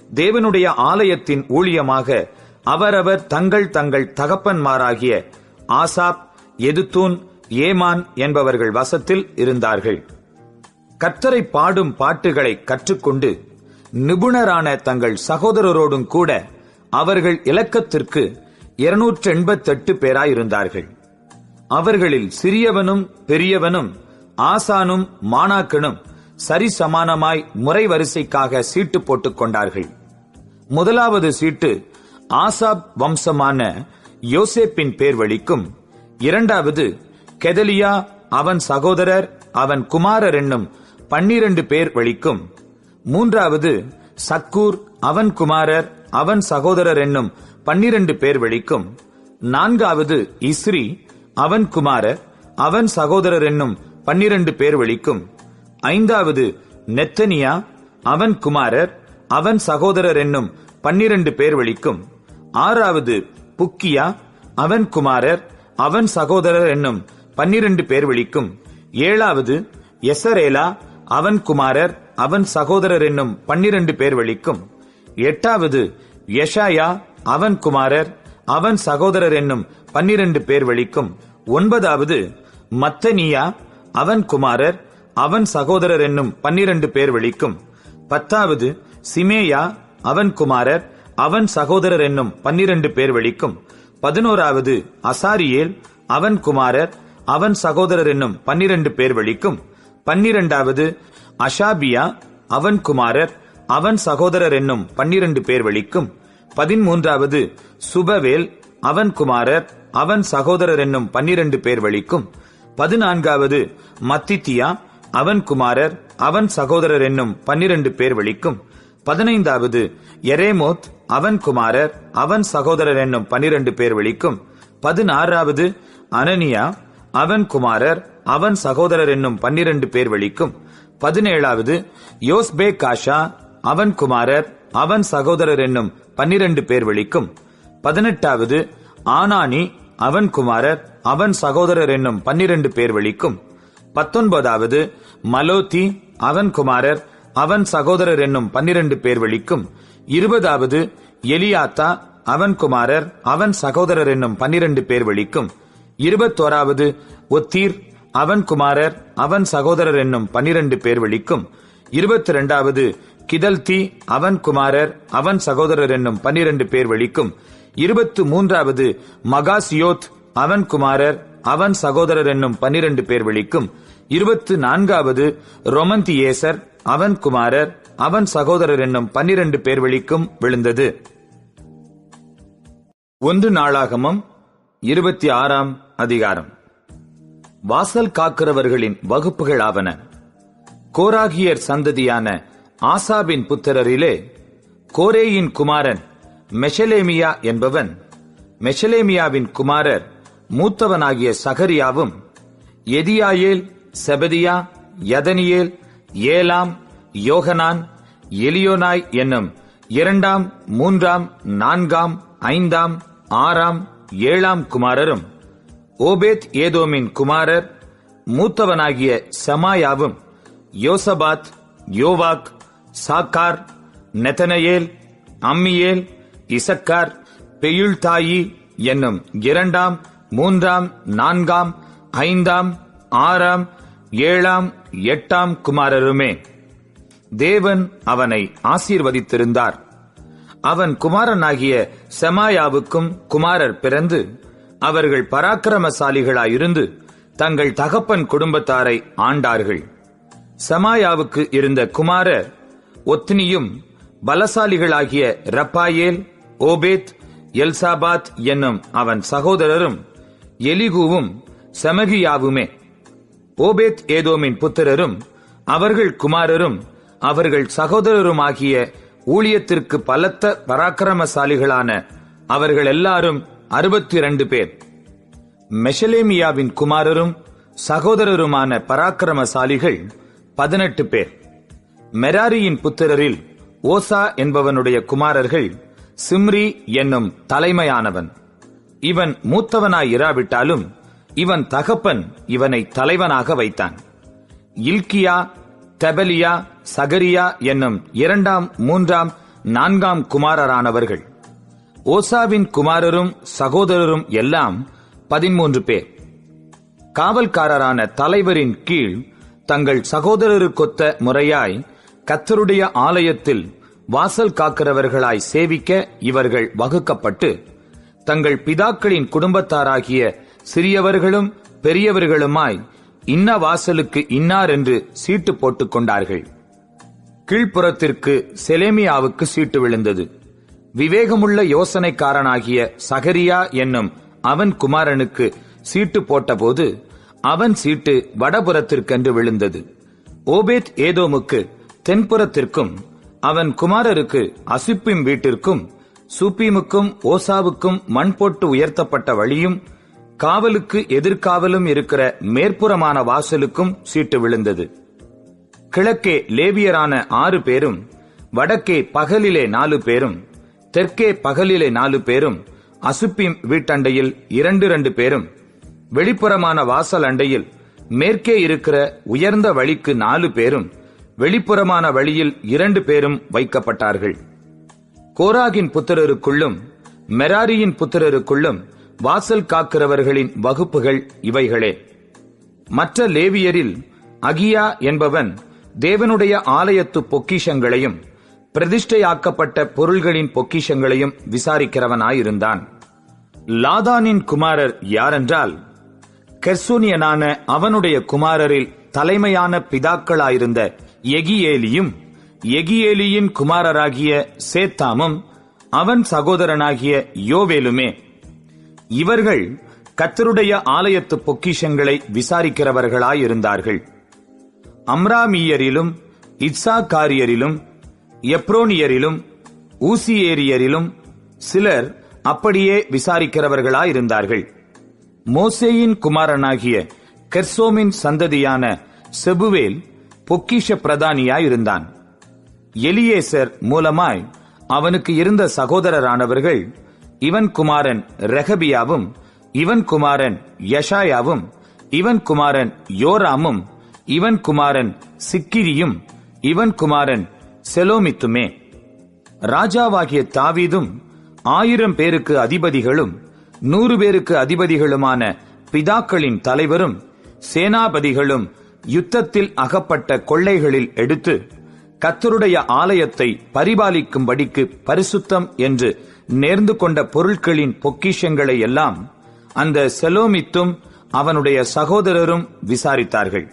தேவனுடைய ஆலயத்தின் ஊழியமாக அவரவர் தங்கள் தங்கள் தகப்பன்மாராகிய ஆசாப் எதுத்தூன் ஏமான் என்பவர்கள் வசத்தில் இருந்தார்கள் கர்த்தரை பாடும் பாட்டுகளை கற்றுக்கொண்டு நிபுணரான தங்கள் சகோதரரோடும் கூட அவர்கள் இலக்கத்திற்கு இருநூற்று எண்பத்தெட்டு பேராயிருந்தார்கள் அவர்களில் சிறியவனும் பெரியவனும் ஆசானும் மாணாக்கனும் சரிசமானமாய் முறை வரிசைக்காக சீட்டு போட்டுக் கொண்டார்கள் முதலாவது சீட்டு ஆசாப் வம்சமான யோசேப்பின் பேர் வழிக்கும் இரண்டாவது கெதலியா அவன் சகோதரர் அவன் குமாரர் என்னும் பன்னிரண்டு பேர் வழிக்கும் மூன்றாவது சக்கூர் அவன் குமாரர் அவன் சகோதரர் என்னும் பன்னிரண்டு பேர் வழிக்கும் நான்காவது இஸ்ரி அவன் குமாரர் அவன் சகோதரர் என்னும் பன்னிரண்டு பேர் வழிக்கும் ஐந்தாவது நெத்தனியா அவன் குமாரர் அவன் சகோதரர் என்னும் பன்னிரண்டு பேர் வழிக்கும் ஆறாவது புக்கியா அவன் குமாரர் அவன் சகோதரர் என்னும் பன்னிரண்டு பேர் வழிக்கும் ஏழாவது எசரேலா அவன் குமாரர் அவன் சகோதரர் என்னும் பன்னிரண்டு பேர் வழிக்கும் எட்டாவது யெஷாயா அவன் குமாரர் அவன் சகோதரர் என்னும் பன்னிரண்டு பேர் வழிக்கும் ஒன்பதாவது மத்தனியா அவன் குமாரர் அவன் சகோதரர் என்னும் பன்னிரண்டு பேர் வழிக்கும் பத்தாவது சிமேயா அவன் குமாரர் அவன் சகோதரர் என்னும் பன்னிரண்டு பேர் வழிக்கும் பதினோராவது அசாரியேல் அவன் குமாரர் அவன் சகோதரர் என்னும் பன்னிரண்டு பேர் வழிக்கும் பன்னிரண்டாவது அஷாபியா அவன் குமாரர் அவன் சகோதரர் என்னும் பன்னிரண்டு பேர் வழிக்கும் பதிமூன்றாவது சுபவேல் அவன் குமாரர் அவன் சகோதரர் என்னும் பன்னிரண்டு பேர் வழிக்கும் பதினான்காவது மத்தித்தியா அவன் குமாரர் அவன் சகோதரர் என்னும் பன்னிரண்டு பேர் வழிக்கும் பதினைந்தாவது எரேமோத் அவன் குமாரர் அவன் சகோதரர் என்னும் பன்னிரண்டு பேர் வழிக்கும் பதினாறாவது அனனியா அவன் குமாரர் அவன் சகோதரர் என்னும் பன்னிரண்டு பேர் வழிக்கும் பதினேழாவது யோஸ்பே காஷா அவன் குமாரர் அவன் சகோதரர் என்னும் பன்னிரண்டு பேர் வழிக்கும் பதினெட்டாவது ஆனானி அவன் குமாரர் அவன் சகோதரர் என்னும் பன்னிரண்டு பேர் வழிக்கும் பத்தொன்பதாவது மலோத்தி அவன் குமாரர் அவன் சகோதரர் என்னும் பன்னிரண்டு பேர் வழிக்கும் இருபதாவது எலியாத்தா அவன் குமாரர் அவன் சகோதரர் என்னும் பன்னிரண்டு பேர் வழிக்கும் இருபத்தோராவது ஒத்தீர் அவன் குமாரர் அவன் சகோதரர் என்னும் பன்னிரண்டு பேர் வழிக்கும் இருபத்தி இரண்டாவது கிதல்தி அவன் குமாரர் அவன் சகோதரர் என்னும் பன்னிரண்டு பேர் வழிக்கும் இருபத்து மூன்றாவது மகாசியோத் அவன் குமாரர் அவன் சகோதரர் என்னும் பன்னிரண்டு பேர் வழிக்கும் இருபத்து நான்காவது ரொமந்தியேசர் அவன் குமாரர் அவன் சகோதரர் என்னும் பன்னிரண்டு பேர் வழிக்கும் விழுந்தது ஒன்று நாளாகமம் இருபத்தி ஆறாம் அதிகாரம் வாசல் காக்கிறவர்களின் வகுப்புகள் ஆவன கோராகியர் சந்ததியான ஆசாபின் புத்திரரிலே கோரேயின் குமாரன் மெஷலேமியா என்பவன் மெஷலேமியாவின் குமாரர் மூத்தவனாகிய சகரியாவும் எதியாயேல் செபதியா யதனியேல் ஏலாம் யோகனான் எலியோனாய் என்னும் இரண்டாம் மூன்றாம் நான்காம் ஐந்தாம் ஆறாம் ஏழாம் குமாரரும் ஓபேத் ஏதோமின் குமாரர் மூத்தவனாகிய சமாயாவும் யோசபாத் யோவாக் சாக்கார் நெதனயேல் அம்மியேல் இசக்கார் பெயுள்தாயி என்னும் இரண்டாம் மூன்றாம் நான்காம் ஐந்தாம் ஆறாம் ஏழாம் எட்டாம் குமாரருமே தேவன் அவனை ஆசீர்வதித்திருந்தார் அவன் குமாரனாகிய செமாயாவுக்கும் குமாரர் பிறந்து அவர்கள் பராக்கிரமசாலிகளாயிருந்து தங்கள் தகப்பன் குடும்பத்தாரை ஆண்டார்கள் செமாயாவுக்கு இருந்த குமாரர் ஒத்னியும் பலசாலிகளாகிய ரப்பாயேல் ஓபேத் எல்சாபாத் என்னும் அவன் சகோதரரும் எலிகுவும் செமகியாவுமே ஓபேத் ஏதோமின் புத்திரரும் அவர்கள் குமாரரும் அவர்கள் சகோதரருமாகிய ஊழியத்திற்கு பலத்த பராக்கிரமசாலிகளான அவர்கள் எல்லாரும் அறுபத்தி இரண்டு பேர் மெஷலேமியாவின் குமாரரும் சகோதரருமான பராக்கிரமசாலிகள் பதினெட்டு பேர் மெராரியின் புத்திரரில் ஓசா என்பவனுடைய குமாரர்கள் சிம்ரி என்னும் தலைமையானவன் இவன் மூத்தவனாய் இராவிட்டாலும் இவன் தகப்பன் இவனை தலைவனாக வைத்தான் இல்கியா தெபலியா சகரியா என்னும் இரண்டாம் மூன்றாம் நான்காம் குமாரரானவர்கள் ஓசாவின் குமாரரும் சகோதரரும் எல்லாம் பதிமூன்று பேர் காவல்காரரான தலைவரின் கீழ் தங்கள் சகோதரருக்கொத்த முறையாய் கத்தருடைய ஆலயத்தில் வாசல் காக்கிறவர்களாய் சேவிக்க இவர்கள் வகுக்கப்பட்டு தங்கள் பிதாக்களின் குடும்பத்தாராகிய சிறியவர்களும் பெரியவர்களுமாய் இன்ன வாசலுக்கு இன்னார் என்று சீட்டு போட்டுக் கொண்டார்கள் கீழ்ப்புறத்திற்கு செலேமியாவுக்கு சீட்டு விழுந்தது விவேகமுள்ள யோசனைக்காரனாகிய சகரியா என்னும் அவன் குமாரனுக்கு சீட்டு போட்டபோது அவன் சீட்டு வடபுறத்திற்கென்று விழுந்தது ஓபேத் ஏதோமுக்கு தென்புறத்திற்கும் அவன் குமாரருக்கு அசிப்பிம் வீட்டிற்கும் சூப்பீமுக்கும் ஓசாவுக்கும் மண் போட்டு உயர்த்தப்பட்ட வழியும் காவலுக்கு எதிர்காவலும் இருக்கிற மேற்புறமான வாசலுக்கும் சீட்டு விழுந்தது கிழக்கே லேவியரான ஆறு பேரும் வடக்கே பகலிலே நாலு பேரும் தெற்கே பகலிலே நாலு பேரும் அசுப்பிம் வீட்டண்டையில் இரண்டு இரண்டு பேரும் வெளிப்புறமான வாசல் அண்டையில் மேற்கே இருக்கிற உயர்ந்த வழிக்கு நாலு பேரும் வெளிப்புறமான வழியில் இரண்டு பேரும் வைக்கப்பட்டார்கள் கோராகின் புத்திரருக்குள்ளும் மெராரியின் புத்திரருக்குள்ளும் வாசல் காக்கிறவர்களின் வகுப்புகள் இவைகளே மற்ற லேவியரில் அகியா என்பவன் தேவனுடைய ஆலயத்து பொக்கிஷங்களையும் பிரதிஷ்டையாக்கப்பட்ட பொருள்களின் பொக்கிஷங்களையும் விசாரிக்கிறவனாயிருந்தான் லாதானின் குமாரர் யாரென்றால் கெர்சூனியனான அவனுடைய குமாரரில் தலைமையான பிதாக்களாயிருந்த எகியேலியும் எகியேலியின் குமாரராகிய சேத்தாமும் அவன் சகோதரனாகிய யோவேலுமே இவர்கள் கத்தருடைய ஆலயத்து பொக்கிஷங்களை விசாரிக்கிறவர்களாயிருந்தார்கள் அம்ராமியரிலும் இட்சாகாரியரிலும் எப்ரோனியரிலும் ஊசியேரியரிலும் சிலர் அப்படியே விசாரிக்கிறவர்களாயிருந்தார்கள் மோசேயின் குமாரனாகிய கெர்சோமின் சந்ததியான செபுவேல் பொக்கிஷ பிரதானியாயிருந்தான் எலியேசர் மூலமாய் அவனுக்கு இருந்த சகோதரரானவர்கள் இவன் குமாரன் ரெகபியாவும் இவன் குமாரன் யஷாயாவும் இவன் குமாரன் யோராமும் இவன் குமாரன் சிக்கிரியும் இவன் குமாரன் செலோமித்துமே ராஜாவாகிய தாவீதும் ஆயிரம் பேருக்கு அதிபதிகளும் நூறு பேருக்கு அதிபதிகளுமான பிதாக்களின் தலைவரும் சேனாபதிகளும் யுத்தத்தில் அகப்பட்ட கொள்ளைகளில் எடுத்து கத்தருடைய ஆலயத்தை பரிபாலிக்கும்படிக்கு பரிசுத்தம் என்று நேர்ந்து கொண்ட பொருட்களின் பொக்கிஷங்களை எல்லாம் அந்த செலோமித்தும் அவனுடைய சகோதரரும் விசாரித்தார்கள்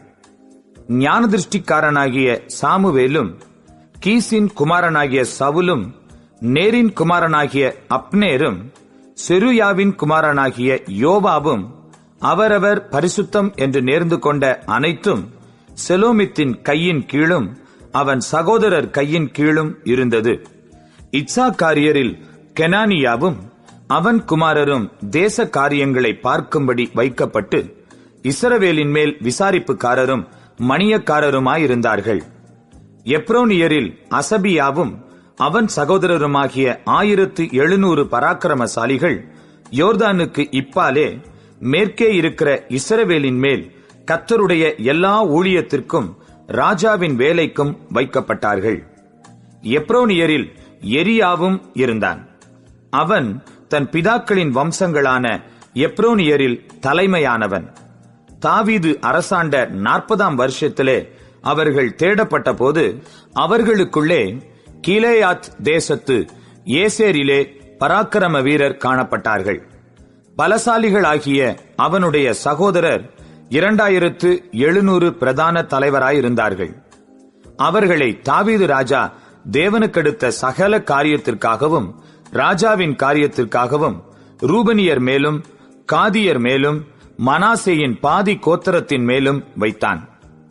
ஞானதிருஷ்டிக்காரனாகிய சாமுவேலும் கீசின் குமாரனாகிய சவுலும் நேரின் குமாரனாகிய அப்னேரும் செருயாவின் குமாரனாகிய யோவாவும் அவரவர் பரிசுத்தம் என்று நேர்ந்து கொண்ட அனைத்தும் செலோமித்தின் கையின் கீழும் அவன் சகோதரர் கையின் கீழும் இருந்தது இட்சாக்காரியரில் கெனானியாவும் அவன் குமாரரும் தேச காரியங்களை பார்க்கும்படி வைக்கப்பட்டு இஸ்ரவேலின் மேல் விசாரிப்புக்காரரும் மணியக்காரருமாயிருந்தார்கள் எப்ரோனியரில் அசபியாவும் அவன் சகோதரருமாகிய ஆயிரத்து எழுநூறு பராக்கிரமசாலிகள் யோர்தானுக்கு இப்பாலே மேற்கே இருக்கிற இஸ்ரவேலின் மேல் கத்தருடைய எல்லா ஊழியத்திற்கும் ராஜாவின் வேலைக்கும் வைக்கப்பட்டார்கள் எப்ரோனியரில் எரியாவும் இருந்தான் அவன் தன் பிதாக்களின் வம்சங்களான எப்ரோனியரில் தலைமையானவன் தாவீது அரசாண்ட நாற்பதாம் வருஷத்திலே அவர்கள் தேடப்பட்ட போது அவர்களுக்குள்ளே கீலேயாத் தேசத்து ஏசேரிலே பராக்கிரம வீரர் காணப்பட்டார்கள் பலசாலிகளாகிய அவனுடைய சகோதரர் இரண்டாயிரத்து எழுநூறு பிரதான தலைவராயிருந்தார்கள் அவர்களை தாவீது ராஜா தேவனுக்கெடுத்த சகல காரியத்திற்காகவும் ராஜாவின் காரியத்திற்காகவும் ரூபனியர் மேலும் காதியர் மேலும் மனாசேயின் பாதி கோத்திரத்தின் மேலும் வைத்தான்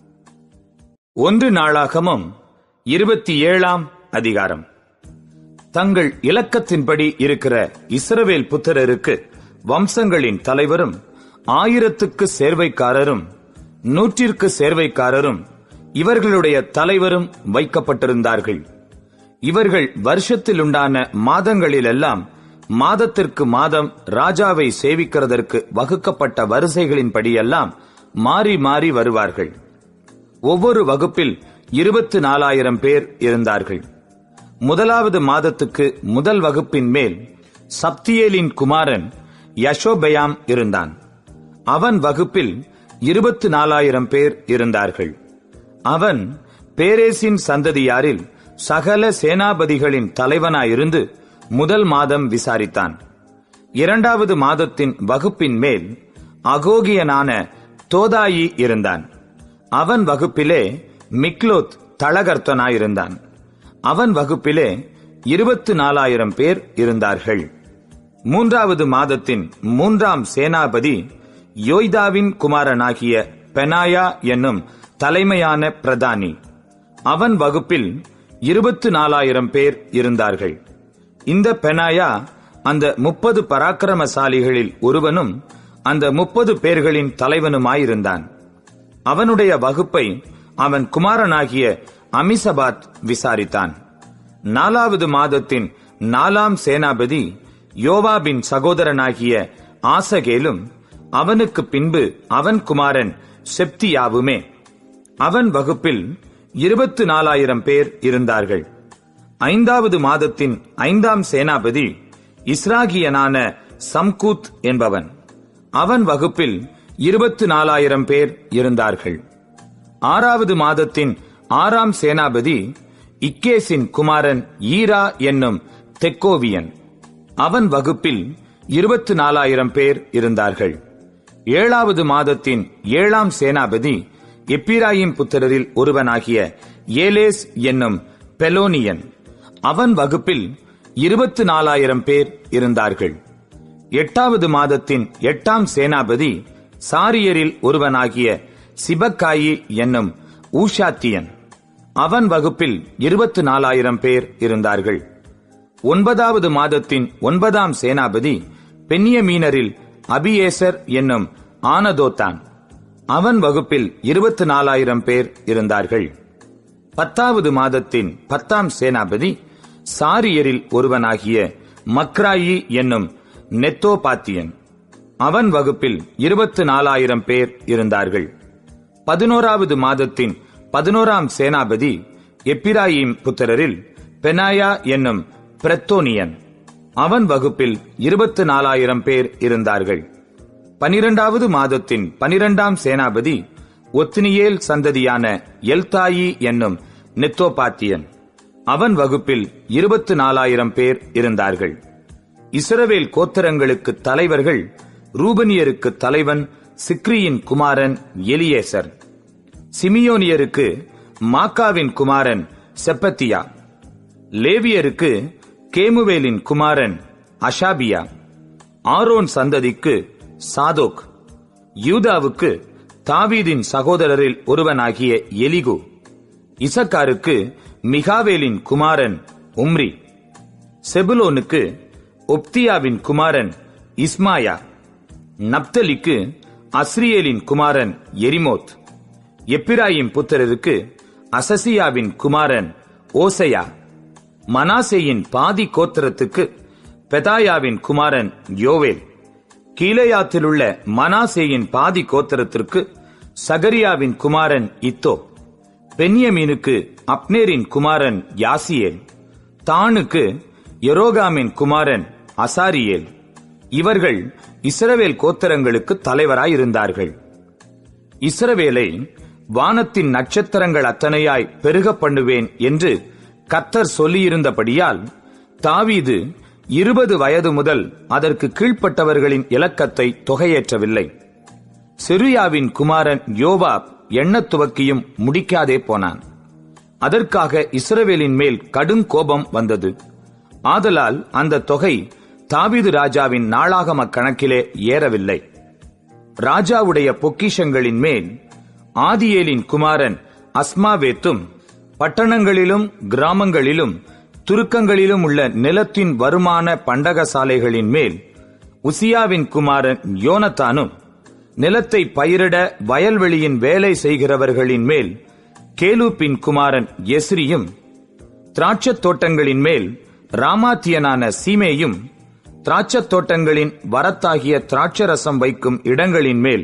ஒன்று நாளாகமும் இருபத்தி ஏழாம் அதிகாரம் தங்கள் இலக்கத்தின்படி இருக்கிற இஸ்ரவேல் புத்திரருக்கு வம்சங்களின் தலைவரும் ஆயிரத்துக்கு சேர்வைக்காரரும் நூற்றிற்கு சேர்வைக்காரரும் இவர்களுடைய தலைவரும் வைக்கப்பட்டிருந்தார்கள் இவர்கள் வருஷத்தில் உண்டான மாதங்களிலெல்லாம் மாதத்திற்கு மாதம் ராஜாவை சேவிக்கிறதற்கு வகுக்கப்பட்ட வரிசைகளின்படியெல்லாம் மாறி மாறி வருவார்கள் ஒவ்வொரு வகுப்பில் இருபத்து நாலாயிரம் பேர் இருந்தார்கள் முதலாவது மாதத்துக்கு முதல் வகுப்பின் மேல் சப்தியேலின் குமாரன் யஷோபயாம் இருந்தான் அவன் வகுப்பில் இருபத்து நாலாயிரம் பேர் இருந்தார்கள் அவன் பேரேசின் சந்ததியாரில் சகல சேனாபதிகளின் தலைவனாயிருந்து முதல் மாதம் விசாரித்தான் இரண்டாவது மாதத்தின் வகுப்பின் மேல் அகோகியனான தோதாயி இருந்தான் அவன் வகுப்பிலே மிக்லோத் தளகர்த்தனாயிருந்தான் அவன் வகுப்பிலே இருபத்து நாலாயிரம் பேர் இருந்தார்கள் மூன்றாவது மாதத்தின் மூன்றாம் சேனாபதி யோய்தாவின் குமாரனாகிய பெனாயா என்னும் தலைமையான பிரதானி அவன் வகுப்பில் இருபத்து நாலாயிரம் பேர் இருந்தார்கள் இந்த பெனாயா அந்த முப்பது பராக்கிரமசாலிகளில் ஒருவனும் அந்த முப்பது பேர்களின் தலைவனுமாயிருந்தான் அவனுடைய வகுப்பை அவன் குமாரனாகிய அமிசபாத் விசாரித்தான் நாலாவது மாதத்தின் நாலாம் சேனாபதி யோவாபின் சகோதரனாகிய ஆசகேலும் அவனுக்கு பின்பு அவன் குமாரன் செப்தியாவுமே அவன் வகுப்பில் இருபத்து நாலாயிரம் பேர் இருந்தார்கள் ஐந்தாவது மாதத்தின் ஐந்தாம் சேனாபதி இஸ்ராகியனான சம்கூத் என்பவன் அவன் வகுப்பில் இருபத்து நாலாயிரம் பேர் இருந்தார்கள் ஆறாவது மாதத்தின் ஆறாம் சேனாபதி இக்கேசின் குமாரன் ஈரா என்னும் தெக்கோவியன் அவன் வகுப்பில் இருபத்து நாலாயிரம் பேர் இருந்தார்கள் ஏழாவது மாதத்தின் ஏழாம் சேனாபதி எப்பிராயிம் புத்திரரில் ஒருவனாகிய ஏலேஸ் என்னும் பெலோனியன் அவன் வகுப்பில் இருபத்து நாலாயிரம் பேர் இருந்தார்கள் எட்டாவது மாதத்தின் எட்டாம் சேனாபதி சாரியரில் ஒருவனாகிய சிபக்காயி என்னும் ஊஷாத்தியன் அவன் வகுப்பில் இருபத்து நாலாயிரம் பேர் இருந்தார்கள் ஒன்பதாவது மாதத்தின் ஒன்பதாம் சேனாபதி பென்னியமீனரில் அபியேசர் என்னும் ஆனதோத்தான் அவன் வகுப்பில் இருபத்து நாலாயிரம் பேர் இருந்தார்கள் பத்தாவது மாதத்தின் பத்தாம் சேனாபதி சாரியரில் ஒருவனாகிய மக்ராயி என்னும் நெத்தோபாத்தியன் அவன் வகுப்பில் இருபத்து நாலாயிரம் பேர் இருந்தார்கள் பதினோராவது மாதத்தின் பதினோராம் சேனாபதி எப்பிராயிம் புத்திரரில் பெனாயா என்னும் பிரத்தோனியன் அவன் வகுப்பில் இருபத்து நாலாயிரம் பேர் இருந்தார்கள் பனிரெண்டாவது மாதத்தின் பனிரெண்டாம் சேனாபதி ஒத்தினியேல் சந்ததியான எல்தாயி என்னும் நெத்தோபாத்தியன் அவன் வகுப்பில் இருபத்து நாலாயிரம் பேர் இருந்தார்கள் இஸ்ரவேல் கோத்திரங்களுக்கு தலைவர்கள் ரூபனியருக்கு தலைவன் சிக்ரியின் குமாரன் எலியேசர் சிமியோனியருக்கு மாக்காவின் குமாரன் செப்பத்தியா லேவியருக்கு கேமுவேலின் குமாரன் அஷாபியா ஆரோன் சந்ததிக்கு சாதோக் யூதாவுக்கு தாவீதின் சகோதரரில் ஒருவனாகிய எலிகு இசக்காருக்கு மிகாவேலின் குமாரன் உம்ரி செபுலோனுக்கு ஒப்தியாவின் குமாரன் இஸ்மாயா நப்தலிக்கு அஸ்ரியேலின் குமாரன் எரிமோத் எப்பிராயிம் புத்திரருக்கு அசசியாவின் குமாரன் ஓசையா மனாசேயின் பாதி கோத்திரத்துக்கு பெதாயாவின் குமாரன் யோவேல் கீலேயாத்திலுள்ள மனாசேயின் பாதி கோத்திரத்திற்கு சகரியாவின் குமாரன் இத்தோ பென்யமீனுக்கு அப்னேரின் குமாரன் யாசியேல் தானுக்கு எரோகாமின் குமாரன் அசாரியேல் இவர்கள் இஸ்ரவேல் கோத்திரங்களுக்கு தலைவராயிருந்தார்கள் இஸ்ரவேலை வானத்தின் நட்சத்திரங்கள் அத்தனையாய் பெருக பண்ணுவேன் என்று கத்தர் சொல்லியிருந்தபடியால் தாவீது இருபது வயது முதல் அதற்கு கீழ்ப்பட்டவர்களின் இலக்கத்தை தொகையேற்றவில்லை சிரியாவின் குமாரன் யோவாப் எண்ணத் துவக்கியும் முடிக்காதே போனான் அதற்காக இஸ்ரவேலின் மேல் கடும் கோபம் வந்தது ஆதலால் அந்த தொகை தாவீது ராஜாவின் நாளாகம கணக்கிலே ஏறவில்லை ராஜாவுடைய பொக்கிஷங்களின் மேல் ஆதியேலின் குமாரன் அஸ்மாவேத்தும் பட்டணங்களிலும் கிராமங்களிலும் துருக்கங்களிலும் உள்ள நிலத்தின் வருமான பண்டகசாலைகளின் மேல் உசியாவின் குமாரன் யோனத்தானும் நிலத்தை பயிரிட வயல்வெளியின் வேலை செய்கிறவர்களின் மேல் கேலூப்பின் குமாரன் எஸ்ரியும் திராட்சத் தோட்டங்களின் மேல் ராமாத்தியனான சீமேயும் திராட்சத் தோட்டங்களின் வரத்தாகிய திராட்சரசம் வைக்கும் இடங்களின் மேல்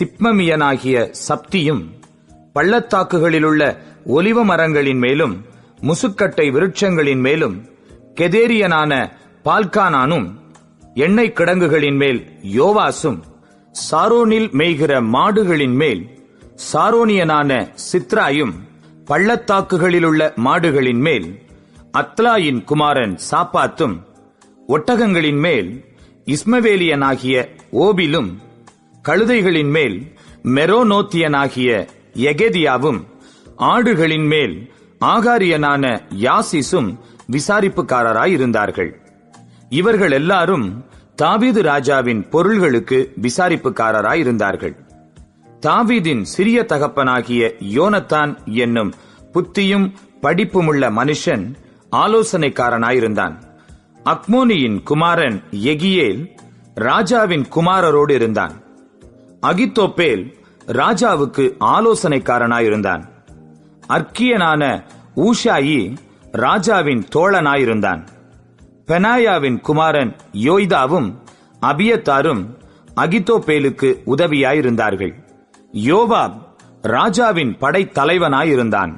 சிப்மமியனாகிய சப்தியும் பள்ளத்தாக்குகளிலுள்ள ஒலிவ மரங்களின் மேலும் முசுக்கட்டை விருட்சங்களின் மேலும் கெதேரியனான பால்கானானும் எண்ணெய் கிடங்குகளின் மேல் யோவாசும் சாரோனில் மேய்கிற மாடுகளின் மேல் சாரோனியனான சித்ராயும் பள்ளத்தாக்குகளிலுள்ள மாடுகளின் மேல் அத்லாயின் குமாரன் சாப்பாத்தும் ஒட்டகங்களின் மேல் இஸ்மவேலியனாகிய ஓபிலும் கழுதைகளின் மேல் மெரோனோத்தியனாகிய எகெதியாவும் ஆடுகளின் மேல் ஆகாரியனான யாசிசும் விசாரிப்புக்காரராயிருந்தார்கள் இவர்கள் எல்லாரும் தாவீது ராஜாவின் பொருள்களுக்கு விசாரிப்புக்காரராயிருந்தார்கள் தாவீதின் சிறிய தகப்பனாகிய யோனத்தான் என்னும் புத்தியும் படிப்புமுள்ள மனுஷன் ஆலோசனைக்காரனாயிருந்தான் அக்மோனியின் குமாரன் எகியேல் ராஜாவின் குமாரரோடு இருந்தான் அகித்தோப்பேல் ராஜாவுக்கு ஆலோசனைக்காரனாயிருந்தான் அர்க்கியனான ஊஷாயி ராஜாவின் தோழனாயிருந்தான் பெனாயாவின் குமாரன் யோய்தாவும் அபியத்தாரும் அகித்தோப்பேலுக்கு உதவியாயிருந்தார்கள் யோவாப் ராஜாவின் படைத்தலைவனாயிருந்தான்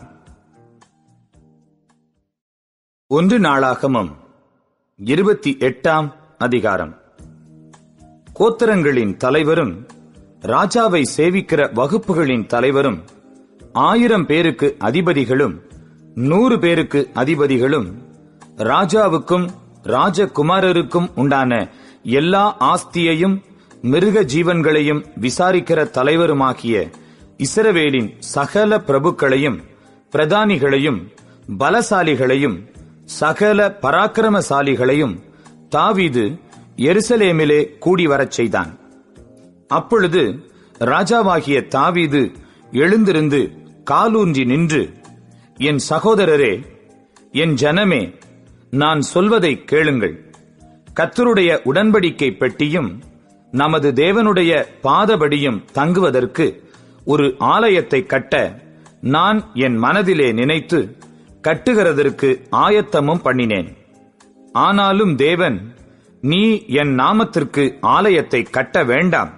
ஒன்று நாளாகமம் இருபத்தி எட்டாம் அதிகாரம் கோத்திரங்களின் தலைவரும் ராஜாவை சேவிக்கிற வகுப்புகளின் தலைவரும் ஆயிரம் பேருக்கு அதிபதிகளும் நூறு பேருக்கு அதிபதிகளும் ராஜாவுக்கும் ராஜகுமாரருக்கும் உண்டான எல்லா ஆஸ்தியையும் மிருக ஜீவன்களையும் விசாரிக்கிற தலைவருமாகிய இஸ்ரவேலின் சகல பிரபுக்களையும் பிரதானிகளையும் பலசாலிகளையும் சகல பராக்கிரமசாலிகளையும் தாவீது எருசலேமிலே கூடி வரச் செய்தான் அப்பொழுது ராஜாவாகிய தாவீது எழுந்திருந்து காலூன்றி நின்று என் சகோதரரே என் ஜனமே நான் சொல்வதை கேளுங்கள் கத்தருடைய உடன்படிக்கை பெட்டியும் நமது தேவனுடைய பாதபடியும் தங்குவதற்கு ஒரு ஆலயத்தை கட்ட நான் என் மனதிலே நினைத்து கட்டுகிறதற்கு ஆயத்தமும் பண்ணினேன் ஆனாலும் தேவன் நீ என் நாமத்திற்கு ஆலயத்தை கட்ட வேண்டாம்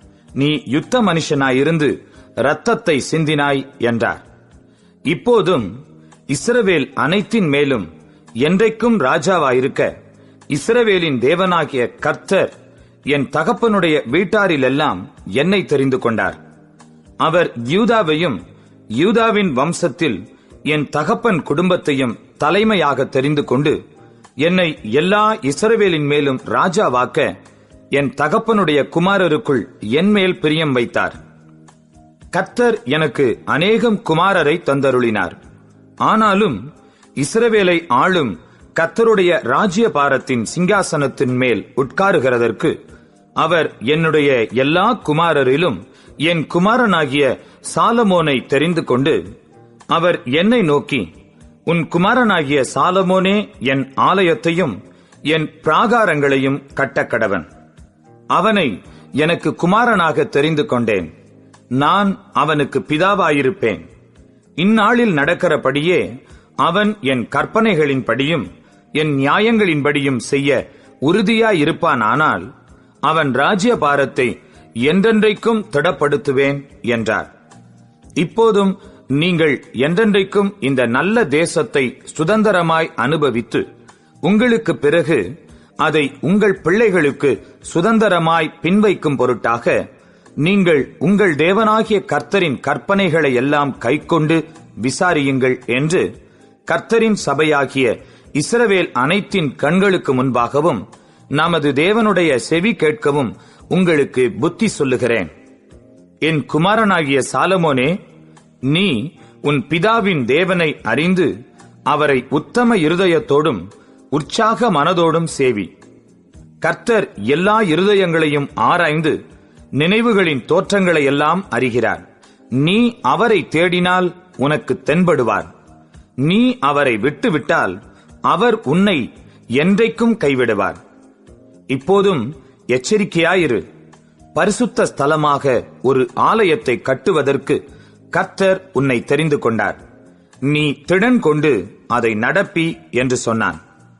நீ யுத்த மனுஷனாயிருந்து இரத்தத்தை சிந்தினாய் என்றார் இப்போதும் இஸ்ரவேல் அனைத்தின் மேலும் என்றைக்கும் ராஜாவாயிருக்க இஸ்ரவேலின் தேவனாகிய கர்த்தர் என் தகப்பனுடைய வீட்டாரிலெல்லாம் என்னை தெரிந்து கொண்டார் அவர் யூதாவையும் யூதாவின் வம்சத்தில் என் தகப்பன் குடும்பத்தையும் தலைமையாக தெரிந்து கொண்டு என்னை எல்லா இஸ்ரவேலின் மேலும் ராஜாவாக்க என் தகப்பனுடைய குமாரருக்குள் என் மேல் பிரியம் வைத்தார் கர்த்தர் எனக்கு அநேகம் குமாரரை தந்தருளினார் ஆனாலும் இஸ்ரவேலை ஆளும் கர்த்தருடைய ராஜ்யபாரத்தின் சிங்காசனத்தின் மேல் உட்காருகிறதற்கு அவர் என்னுடைய எல்லா குமாரரிலும் என் குமாரனாகிய சாலமோனை தெரிந்து கொண்டு அவர் என்னை நோக்கி உன் குமாரனாகிய சாலமோனே என் ஆலயத்தையும் என் பிராகாரங்களையும் கட்டக்கடவன் அவனை எனக்கு குமாரனாக தெரிந்து கொண்டேன் நான் அவனுக்கு பிதாவாயிருப்பேன் இந்நாளில் நடக்கிறபடியே அவன் என் கற்பனைகளின்படியும் என் நியாயங்களின்படியும் செய்ய உறுதியாயிருப்பானானால் அவன் ராஜ்யபாரத்தை என்றென்றைக்கும் திடப்படுத்துவேன் என்றார் இப்போதும் நீங்கள் என்றென்றைக்கும் இந்த நல்ல தேசத்தை சுதந்திரமாய் அனுபவித்து உங்களுக்கு பிறகு அதை உங்கள் பிள்ளைகளுக்கு சுதந்திரமாய் பின்வைக்கும் பொருட்டாக நீங்கள் உங்கள் தேவனாகிய கர்த்தரின் கற்பனைகளை எல்லாம் கைக்கொண்டு விசாரியுங்கள் என்று கர்த்தரின் சபையாகிய இஸ்ரவேல் அனைத்தின் கண்களுக்கு முன்பாகவும் நமது தேவனுடைய செவி கேட்கவும் உங்களுக்கு புத்தி சொல்லுகிறேன் என் குமாரனாகிய சாலமோனே நீ உன் பிதாவின் தேவனை அறிந்து அவரை உத்தம இருதயத்தோடும் உற்சாக மனதோடும் சேவி கர்த்தர் எல்லா இருதயங்களையும் ஆராய்ந்து நினைவுகளின் தோற்றங்களை எல்லாம் அறிகிறார் நீ அவரை தேடினால் உனக்கு தென்படுவார் நீ அவரை விட்டுவிட்டால் அவர் உன்னை என்றைக்கும் கைவிடுவார் இப்போதும் எச்சரிக்கையாயிரு பரிசுத்த ஸ்தலமாக ஒரு ஆலயத்தை கட்டுவதற்கு கர்த்தர் உன்னை தெரிந்து கொண்டார் நீ திடன் கொண்டு அதை நடப்பி என்று சொன்னான்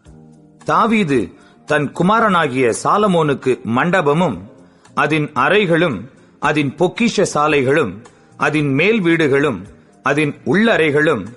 தாவீது தன் குமாரனாகிய சாலமோனுக்கு மண்டபமும் அதன் அறைகளும் அதன் பொக்கிஷ சாலைகளும் அதன் மேல் வீடுகளும் அதன் உள்ளறைகளும்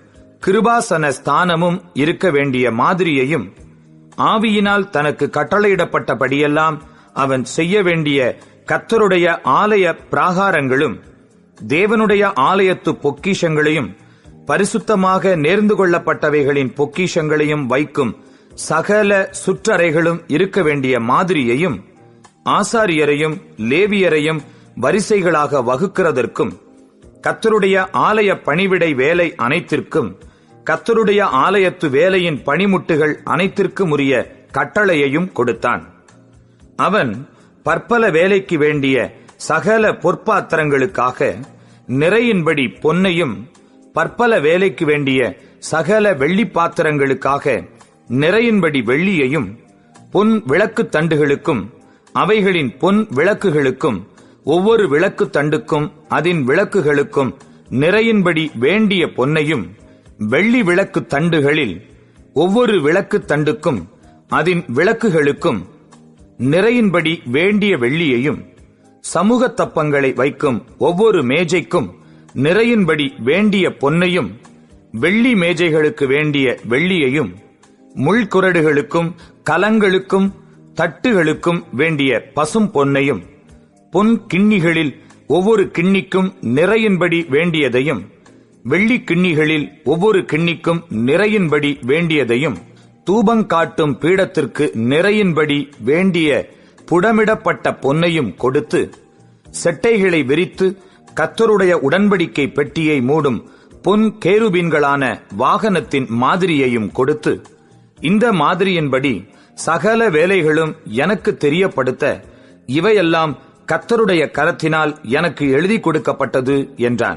கிருபாசன ஸ்தானமும் இருக்க வேண்டிய மாதிரியையும் ஆவியினால் தனக்கு கட்டளையிடப்பட்டபடியெல்லாம் அவன் செய்ய வேண்டிய கத்தருடைய ஆலய பிராகாரங்களும் தேவனுடைய ஆலயத்து பொக்கிஷங்களையும் பரிசுத்தமாக நேர்ந்து கொள்ளப்பட்டவைகளின் பொக்கிஷங்களையும் வைக்கும் சகல சுற்றறைகளும் இருக்க வேண்டிய மாதிரியையும் ஆசாரியரையும் லேவியரையும் வரிசைகளாக வகுக்கிறதற்கும் கத்தருடைய ஆலய பணிவிடை வேலை அனைத்திற்கும் கத்தருடைய ஆலயத்து வேலையின் பணிமுட்டுகள் அனைத்திற்கும் உரிய கட்டளையையும் கொடுத்தான் அவன் பற்பல வேலைக்கு வேண்டிய சகல பொற்பாத்திரங்களுக்காக நிறையின்படி பொன்னையும் பற்பல வேலைக்கு வேண்டிய சகல வெள்ளி பாத்திரங்களுக்காக நிறையின்படி வெள்ளியையும் பொன் விளக்கு தண்டுகளுக்கும் அவைகளின் பொன் விளக்குகளுக்கும் ஒவ்வொரு விளக்கு தண்டுக்கும் அதன் விளக்குகளுக்கும் நிறையின்படி வேண்டிய பொன்னையும் வெள்ளி விளக்கு தண்டுகளில் ஒவ்வொரு விளக்கு தண்டுக்கும் அதன் விளக்குகளுக்கும் நிறையின்படி வேண்டிய வெள்ளியையும் சமூக தப்பங்களை வைக்கும் ஒவ்வொரு மேஜைக்கும் நிறையின்படி வேண்டிய பொன்னையும் வெள்ளி மேஜைகளுக்கு வேண்டிய வெள்ளியையும் முள்குரடுகளுக்கும் கலங்களுக்கும் தட்டுகளுக்கும் வேண்டிய பசும் பொன்னையும் பொன் கிண்ணிகளில் ஒவ்வொரு கிண்ணிக்கும் நிறையின்படி வேண்டியதையும் வெள்ளி கிண்ணிகளில் ஒவ்வொரு கிண்ணிக்கும் நிறையின்படி வேண்டியதையும் தூபங்காட்டும் பீடத்திற்கு நிறையின்படி வேண்டிய புடமிடப்பட்ட பொன்னையும் கொடுத்து செட்டைகளை விரித்து கத்தருடைய உடன்படிக்கை பெட்டியை மூடும் பொன் கேருபீன்களான வாகனத்தின் மாதிரியையும் கொடுத்து இந்த மாதிரியின்படி சகல வேலைகளும் எனக்கு தெரியப்படுத்த இவையெல்லாம் கத்தருடைய கரத்தினால் எனக்கு எழுதி கொடுக்கப்பட்டது என்றான்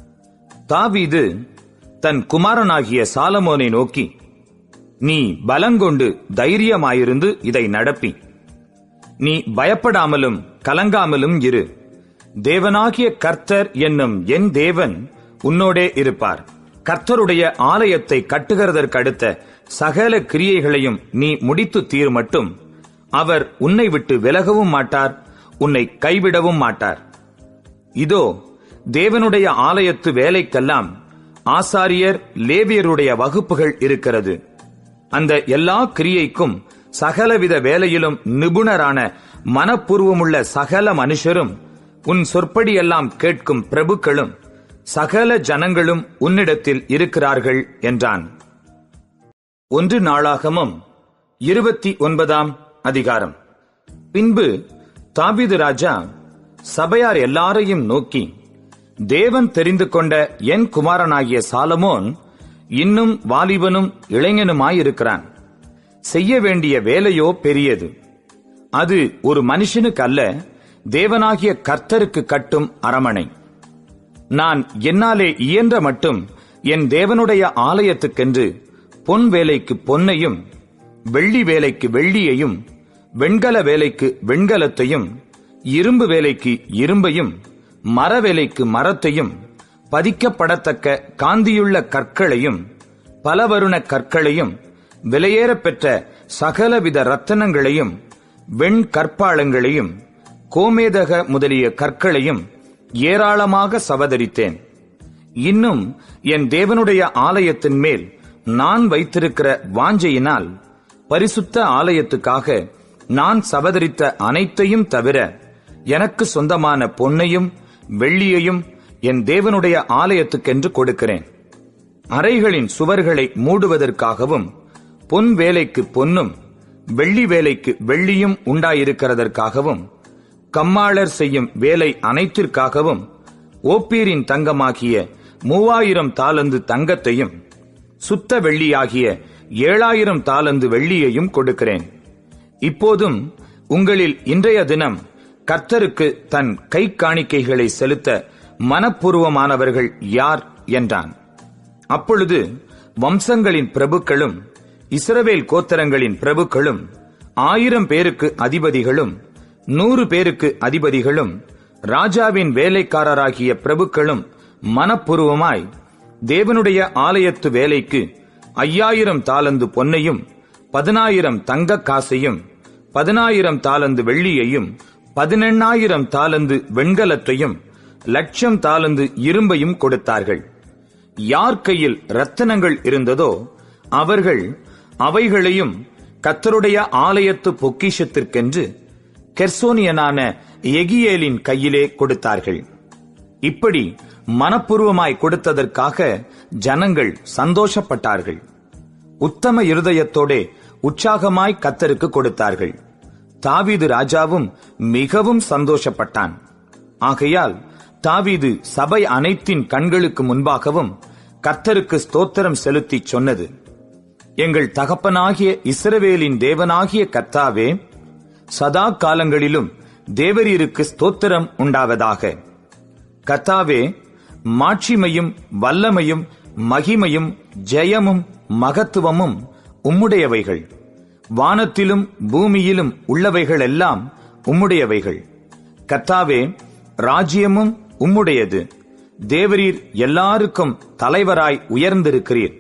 தாவீது தன் குமாரனாகிய சாலமோனை நோக்கி நீ பலங்கொண்டு தைரியமாயிருந்து இதை நடப்பி நீ பயப்படாமலும் கலங்காமலும் இரு தேவனாகிய கர்த்தர் என்னும் என் தேவன் உன்னோடே இருப்பார் கர்த்தருடைய ஆலயத்தை கட்டுகிறதற்கடுத்த சகல கிரியைகளையும் நீ முடித்து தீர் மட்டும் அவர் உன்னை விட்டு விலகவும் மாட்டார் உன்னை கைவிடவும் மாட்டார் இதோ தேவனுடைய ஆலயத்து வேலைக்கெல்லாம் ஆசாரியர் லேவியருடைய வகுப்புகள் இருக்கிறது அந்த எல்லா கிரியைக்கும் சகலவித வேலையிலும் நிபுணரான மனப்பூர்வமுள்ள சகல மனுஷரும் உன் சொற்படியெல்லாம் கேட்கும் பிரபுக்களும் சகல ஜனங்களும் உன்னிடத்தில் இருக்கிறார்கள் என்றான் ஒன்று நாளாகமும் இருபத்தி ஒன்பதாம் அதிகாரம் பின்பு தாபீது ராஜா சபையார் எல்லாரையும் நோக்கி தேவன் தெரிந்து கொண்ட என் குமாரனாகிய சாலமோன் இன்னும் வாலிபனும் இளைஞனுமாயிருக்கிறான் செய்ய வேண்டிய வேலையோ பெரியது அது ஒரு மனுஷனுக்கு அல்ல தேவனாகிய கர்த்தருக்கு கட்டும் அரமனை நான் என்னாலே இயன்ற மட்டும் என் தேவனுடைய ஆலயத்துக்கென்று பொன் வேலைக்கு பொன்னையும் வெள்ளி வேலைக்கு வெள்ளியையும் வெண்கல வேலைக்கு வெண்கலத்தையும் இரும்பு வேலைக்கு இரும்பையும் மர வேலைக்கு மரத்தையும் பதிக்கப்படத்தக்க காந்தியுள்ள கற்களையும் பலவருண கற்களையும் விலையேறப் பெற்ற சகலவித ரத்தனங்களையும் வெண் கற்பாளங்களையும் கோமேதக முதலிய கற்களையும் ஏராளமாக சவதரித்தேன் இன்னும் என் தேவனுடைய ஆலயத்தின் மேல் நான் வைத்திருக்கிற வாஞ்சையினால் பரிசுத்த ஆலயத்துக்காக நான் சவதரித்த அனைத்தையும் தவிர எனக்கு சொந்தமான பொன்னையும் வெள்ளியையும் என் தேவனுடைய ஆலயத்துக்கென்று கொடுக்கிறேன் அறைகளின் சுவர்களை மூடுவதற்காகவும் பொன் வேலைக்கு பொன்னும் வெள்ளி வேலைக்கு வெள்ளியும் உண்டாயிருக்கிறதற்காகவும் கம்மாளர் செய்யும் வேலை அனைத்திற்காகவும் ஓப்பீரின் தங்கமாகிய மூவாயிரம் தாலந்து தங்கத்தையும் சுத்த வெள்ளியாகிய ஏழாயிரம் தாலந்து வெள்ளியையும் கொடுக்கிறேன் இப்போதும் உங்களில் இன்றைய தினம் கர்த்தருக்கு தன் கை காணிக்கைகளை செலுத்த மனப்பூர்வமானவர்கள் யார் என்றான் அப்பொழுது வம்சங்களின் பிரபுக்களும் இஸ்ரவேல் கோத்தரங்களின் பிரபுக்களும் ஆயிரம் பேருக்கு அதிபதிகளும் நூறு பேருக்கு அதிபதிகளும் ராஜாவின் வேலைக்காரராகிய பிரபுக்களும் மனப்பூர்வமாய் தேவனுடைய ஆலயத்து வேலைக்கு ஐயாயிரம் தாலந்து பொன்னையும் பதினாயிரம் தங்க காசையும் பதினாயிரம் தாலந்து வெள்ளியையும் பதினெண்ணாயிரம் தாலந்து வெண்கலத்தையும் லட்சம் தாலந்து இரும்பையும் கொடுத்தார்கள் யார் கையில் ரத்தினங்கள் இருந்ததோ அவர்கள் அவைகளையும் கத்தருடைய ஆலயத்து பொக்கிஷத்திற்கென்று கெர்சோனியனான எகியேலின் கையிலே கொடுத்தார்கள் இப்படி மனப்பூர்வமாய் கொடுத்ததற்காக ஜனங்கள் சந்தோஷப்பட்டார்கள் உத்தம இருதயத்தோடே உற்சாகமாய் கத்தருக்கு கொடுத்தார்கள் தாவீது ராஜாவும் மிகவும் சந்தோஷப்பட்டான் ஆகையால் தாவீது சபை அனைத்தின் கண்களுக்கு முன்பாகவும் கர்த்தருக்கு ஸ்தோத்திரம் செலுத்தி சொன்னது எங்கள் தகப்பனாகிய இஸ்ரவேலின் தேவனாகிய கர்த்தாவே சதா காலங்களிலும் தேவரீருக்கு ஸ்தோத்திரம் உண்டாவதாக கர்த்தாவே மாட்சிமையும் வல்லமையும் மகிமையும் ஜெயமும் மகத்துவமும் உம்முடையவைகள் வானத்திலும் பூமியிலும் உள்ளவைகள் எல்லாம் உம்முடையவைகள் கர்த்தாவே ராஜ்யமும் உம்முடையது தேவரீர் எல்லாருக்கும் தலைவராய் உயர்ந்திருக்கிறீர்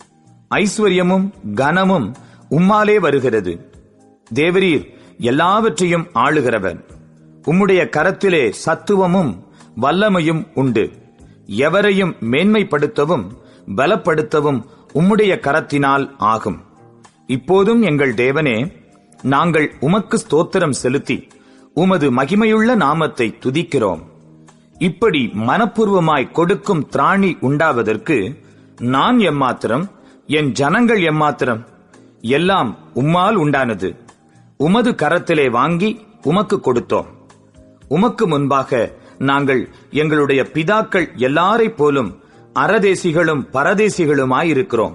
ஐஸ்வர்யமும் கனமும் உம்மாலே வருகிறது தேவரீர் எல்லாவற்றையும் ஆளுகிறவர் உம்முடைய கரத்திலே சத்துவமும் வல்லமையும் உண்டு எவரையும் மேன்மைப்படுத்தவும் பலப்படுத்தவும் உம்முடைய கரத்தினால் ஆகும் இப்போதும் எங்கள் தேவனே நாங்கள் உமக்கு ஸ்தோத்திரம் செலுத்தி உமது மகிமையுள்ள நாமத்தை துதிக்கிறோம் இப்படி மனப்பூர்வமாய் கொடுக்கும் திராணி உண்டாவதற்கு நான் எம்மாத்திரம் என் ஜனங்கள் எம்மாத்திரம் எல்லாம் உம்மால் உண்டானது உமது கரத்திலே வாங்கி உமக்கு கொடுத்தோம் உமக்கு முன்பாக நாங்கள் எங்களுடைய பிதாக்கள் எல்லாரைப் போலும் அறதேசிகளும் பரதேசிகளுமாயிருக்கிறோம்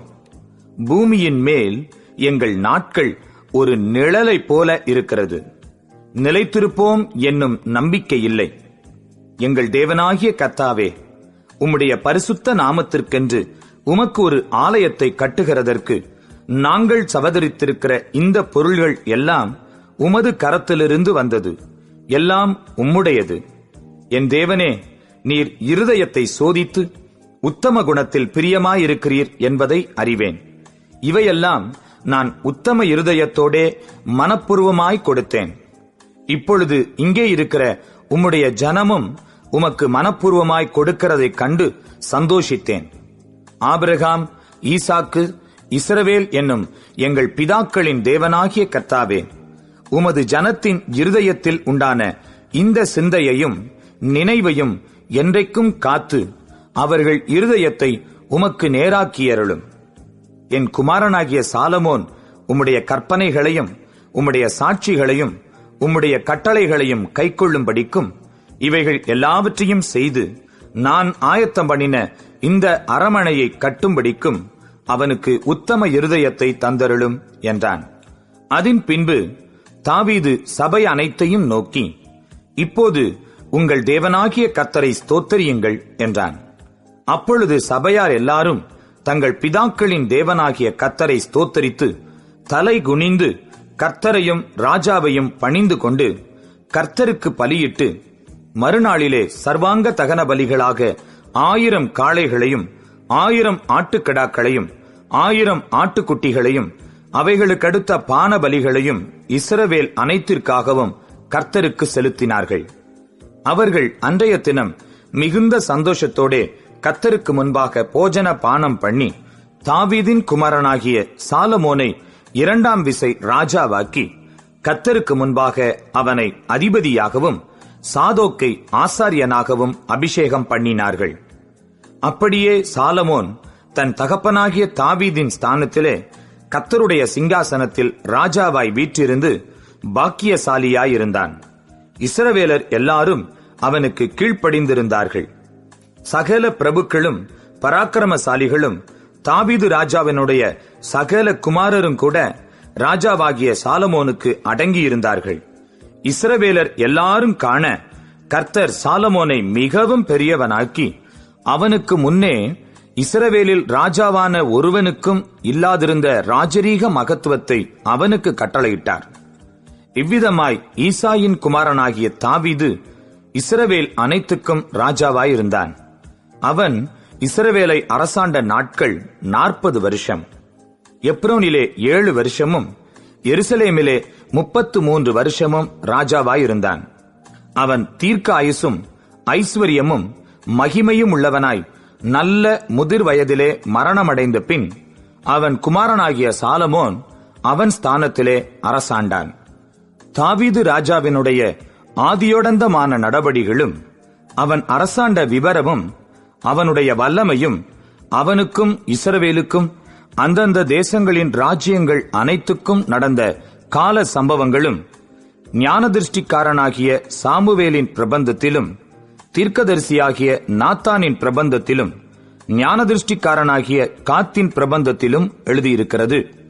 பூமியின் மேல் எங்கள் நாட்கள் ஒரு நிழலைப் போல இருக்கிறது நிலைத்திருப்போம் என்னும் நம்பிக்கை இல்லை எங்கள் தேவனாகிய கத்தாவே உம்முடைய பரிசுத்த நாமத்திற்கென்று உமக்கு ஒரு ஆலயத்தை கட்டுகிறதற்கு நாங்கள் சவதரித்திருக்கிற இந்த பொருள்கள் எல்லாம் உமது கரத்திலிருந்து வந்தது எல்லாம் உம்முடையது என் தேவனே நீர் இருதயத்தை சோதித்து உத்தம குணத்தில் பிரியமாயிருக்கிறீர் என்பதை அறிவேன் இவையெல்லாம் நான் உத்தம இருதயத்தோடே மனப்பூர்வமாய் கொடுத்தேன் இப்பொழுது இங்கே இருக்கிற உம்முடைய ஜனமும் உமக்கு மனப்பூர்வமாய் கொடுக்கிறதைக் கண்டு சந்தோஷித்தேன் ஆபிரகாம் ஈசாக்கு இஸ்ரவேல் என்னும் எங்கள் பிதாக்களின் தேவனாகிய கர்த்தாவே உமது ஜனத்தின் இருதயத்தில் உண்டான இந்த சிந்தையையும் நினைவையும் என்றைக்கும் காத்து அவர்கள் இருதயத்தை உமக்கு நேராக்கியருளும் என் குமாரனாகிய சாலமோன் உம்முடைய கற்பனைகளையும் உம்முடைய சாட்சிகளையும் உம்முடைய கட்டளைகளையும் கைக்கொள்ளும்படிக்கும் இவைகள் எல்லாவற்றையும் செய்து நான் ஆயத்தம் பண்ணின இந்த அரமனையை கட்டும்படிக்கும் அவனுக்கு உத்தம இருதயத்தை தந்தருளும் என்றான் அதன் பின்பு தாவீது சபை அனைத்தையும் நோக்கி இப்போது உங்கள் தேவனாகிய கர்த்தரை ஸ்தோத்தரியுங்கள் என்றான் அப்பொழுது சபையார் எல்லாரும் தங்கள் பிதாக்களின் தேவனாகிய கர்த்தரை ஸ்தோத்தரித்து தலை குனிந்து கர்த்தரையும் ராஜாவையும் பணிந்து கொண்டு கர்த்தருக்கு பலியிட்டு மறுநாளிலே சர்வாங்க தகன பலிகளாக ஆயிரம் காளைகளையும் ஆயிரம் ஆட்டுக்கடாக்களையும் ஆயிரம் ஆட்டுக்குட்டிகளையும் அவைகளுக்கடுத்த பான பலிகளையும் இஸ்ரவேல் அனைத்திற்காகவும் கர்த்தருக்கு செலுத்தினார்கள் அவர்கள் அன்றைய தினம் மிகுந்த சந்தோஷத்தோடே கர்த்தருக்கு முன்பாக போஜன பானம் பண்ணி தாவீதின் குமாரனாகிய சாலமோனை இரண்டாம் விசை ராஜாவாக்கி கர்த்தருக்கு முன்பாக அவனை அதிபதியாகவும் சாதோக்கை ஆசாரியனாகவும் அபிஷேகம் பண்ணினார்கள் அப்படியே சாலமோன் தன் தகப்பனாகிய தாவீதின் ஸ்தானத்திலே கத்தருடைய சிங்காசனத்தில் ராஜாவாய் வீற்றிருந்து பாக்கியசாலியாயிருந்தான் இஸ்ரவேலர் எல்லாரும் அவனுக்கு கீழ்ப்படிந்திருந்தார்கள் சகல பிரபுக்களும் பராக்கிரமசாலிகளும் தாவீது ராஜாவினுடைய சகல குமாரரும் கூட ராஜாவாகிய சாலமோனுக்கு அடங்கியிருந்தார்கள் இஸ்ரவேலர் எல்லாரும் காண கர்த்தர் சாலமோனை மிகவும் பெரியவனாக்கி அவனுக்கு முன்னே இஸ்ரவேலில் ராஜாவான ஒருவனுக்கும் இல்லாதிருந்த ராஜரீக மகத்துவத்தை அவனுக்கு கட்டளையிட்டார் இவ்விதமாய் ஈசாயின் குமாரனாகிய தாவீது இஸ்ரவேல் அனைத்துக்கும் ராஜாவாயிருந்தான் அவன் இஸ்ரவேலை அரசாண்ட நாட்கள் நாற்பது வருஷம் எப்ரோனிலே ஏழு வருஷமும் எருசலேமிலே முப்பத்து மூன்று வருஷமும் ராஜாவாயிருந்தான் அவன் தீர்க்க ஆயுசும் ஐஸ்வர்யமும் மகிமையும் உள்ளவனாய் நல்ல முதிர் வயதிலே மரணமடைந்த பின் அவன் குமாரனாகிய சாலமோன் அவன் ஸ்தானத்திலே அரசாண்டான் தாவீது ராஜாவினுடைய ஆதியோடந்தமான நடபடிகளும் அவன் அரசாண்ட விவரமும் அவனுடைய வல்லமையும் அவனுக்கும் இஸ்ரவேலுக்கும் அந்தந்த தேசங்களின் ராஜ்யங்கள் அனைத்துக்கும் நடந்த கால சம்பவங்களும் ஞானதிருஷ்டிக்காரனாகிய சாமுவேலின் பிரபந்தத்திலும் தீர்க்கதரிசியாகிய நாத்தானின் பிரபந்தத்திலும் ஞானதிருஷ்டிக்காரனாகிய காத்தின் பிரபந்தத்திலும் எழுதியிருக்கிறது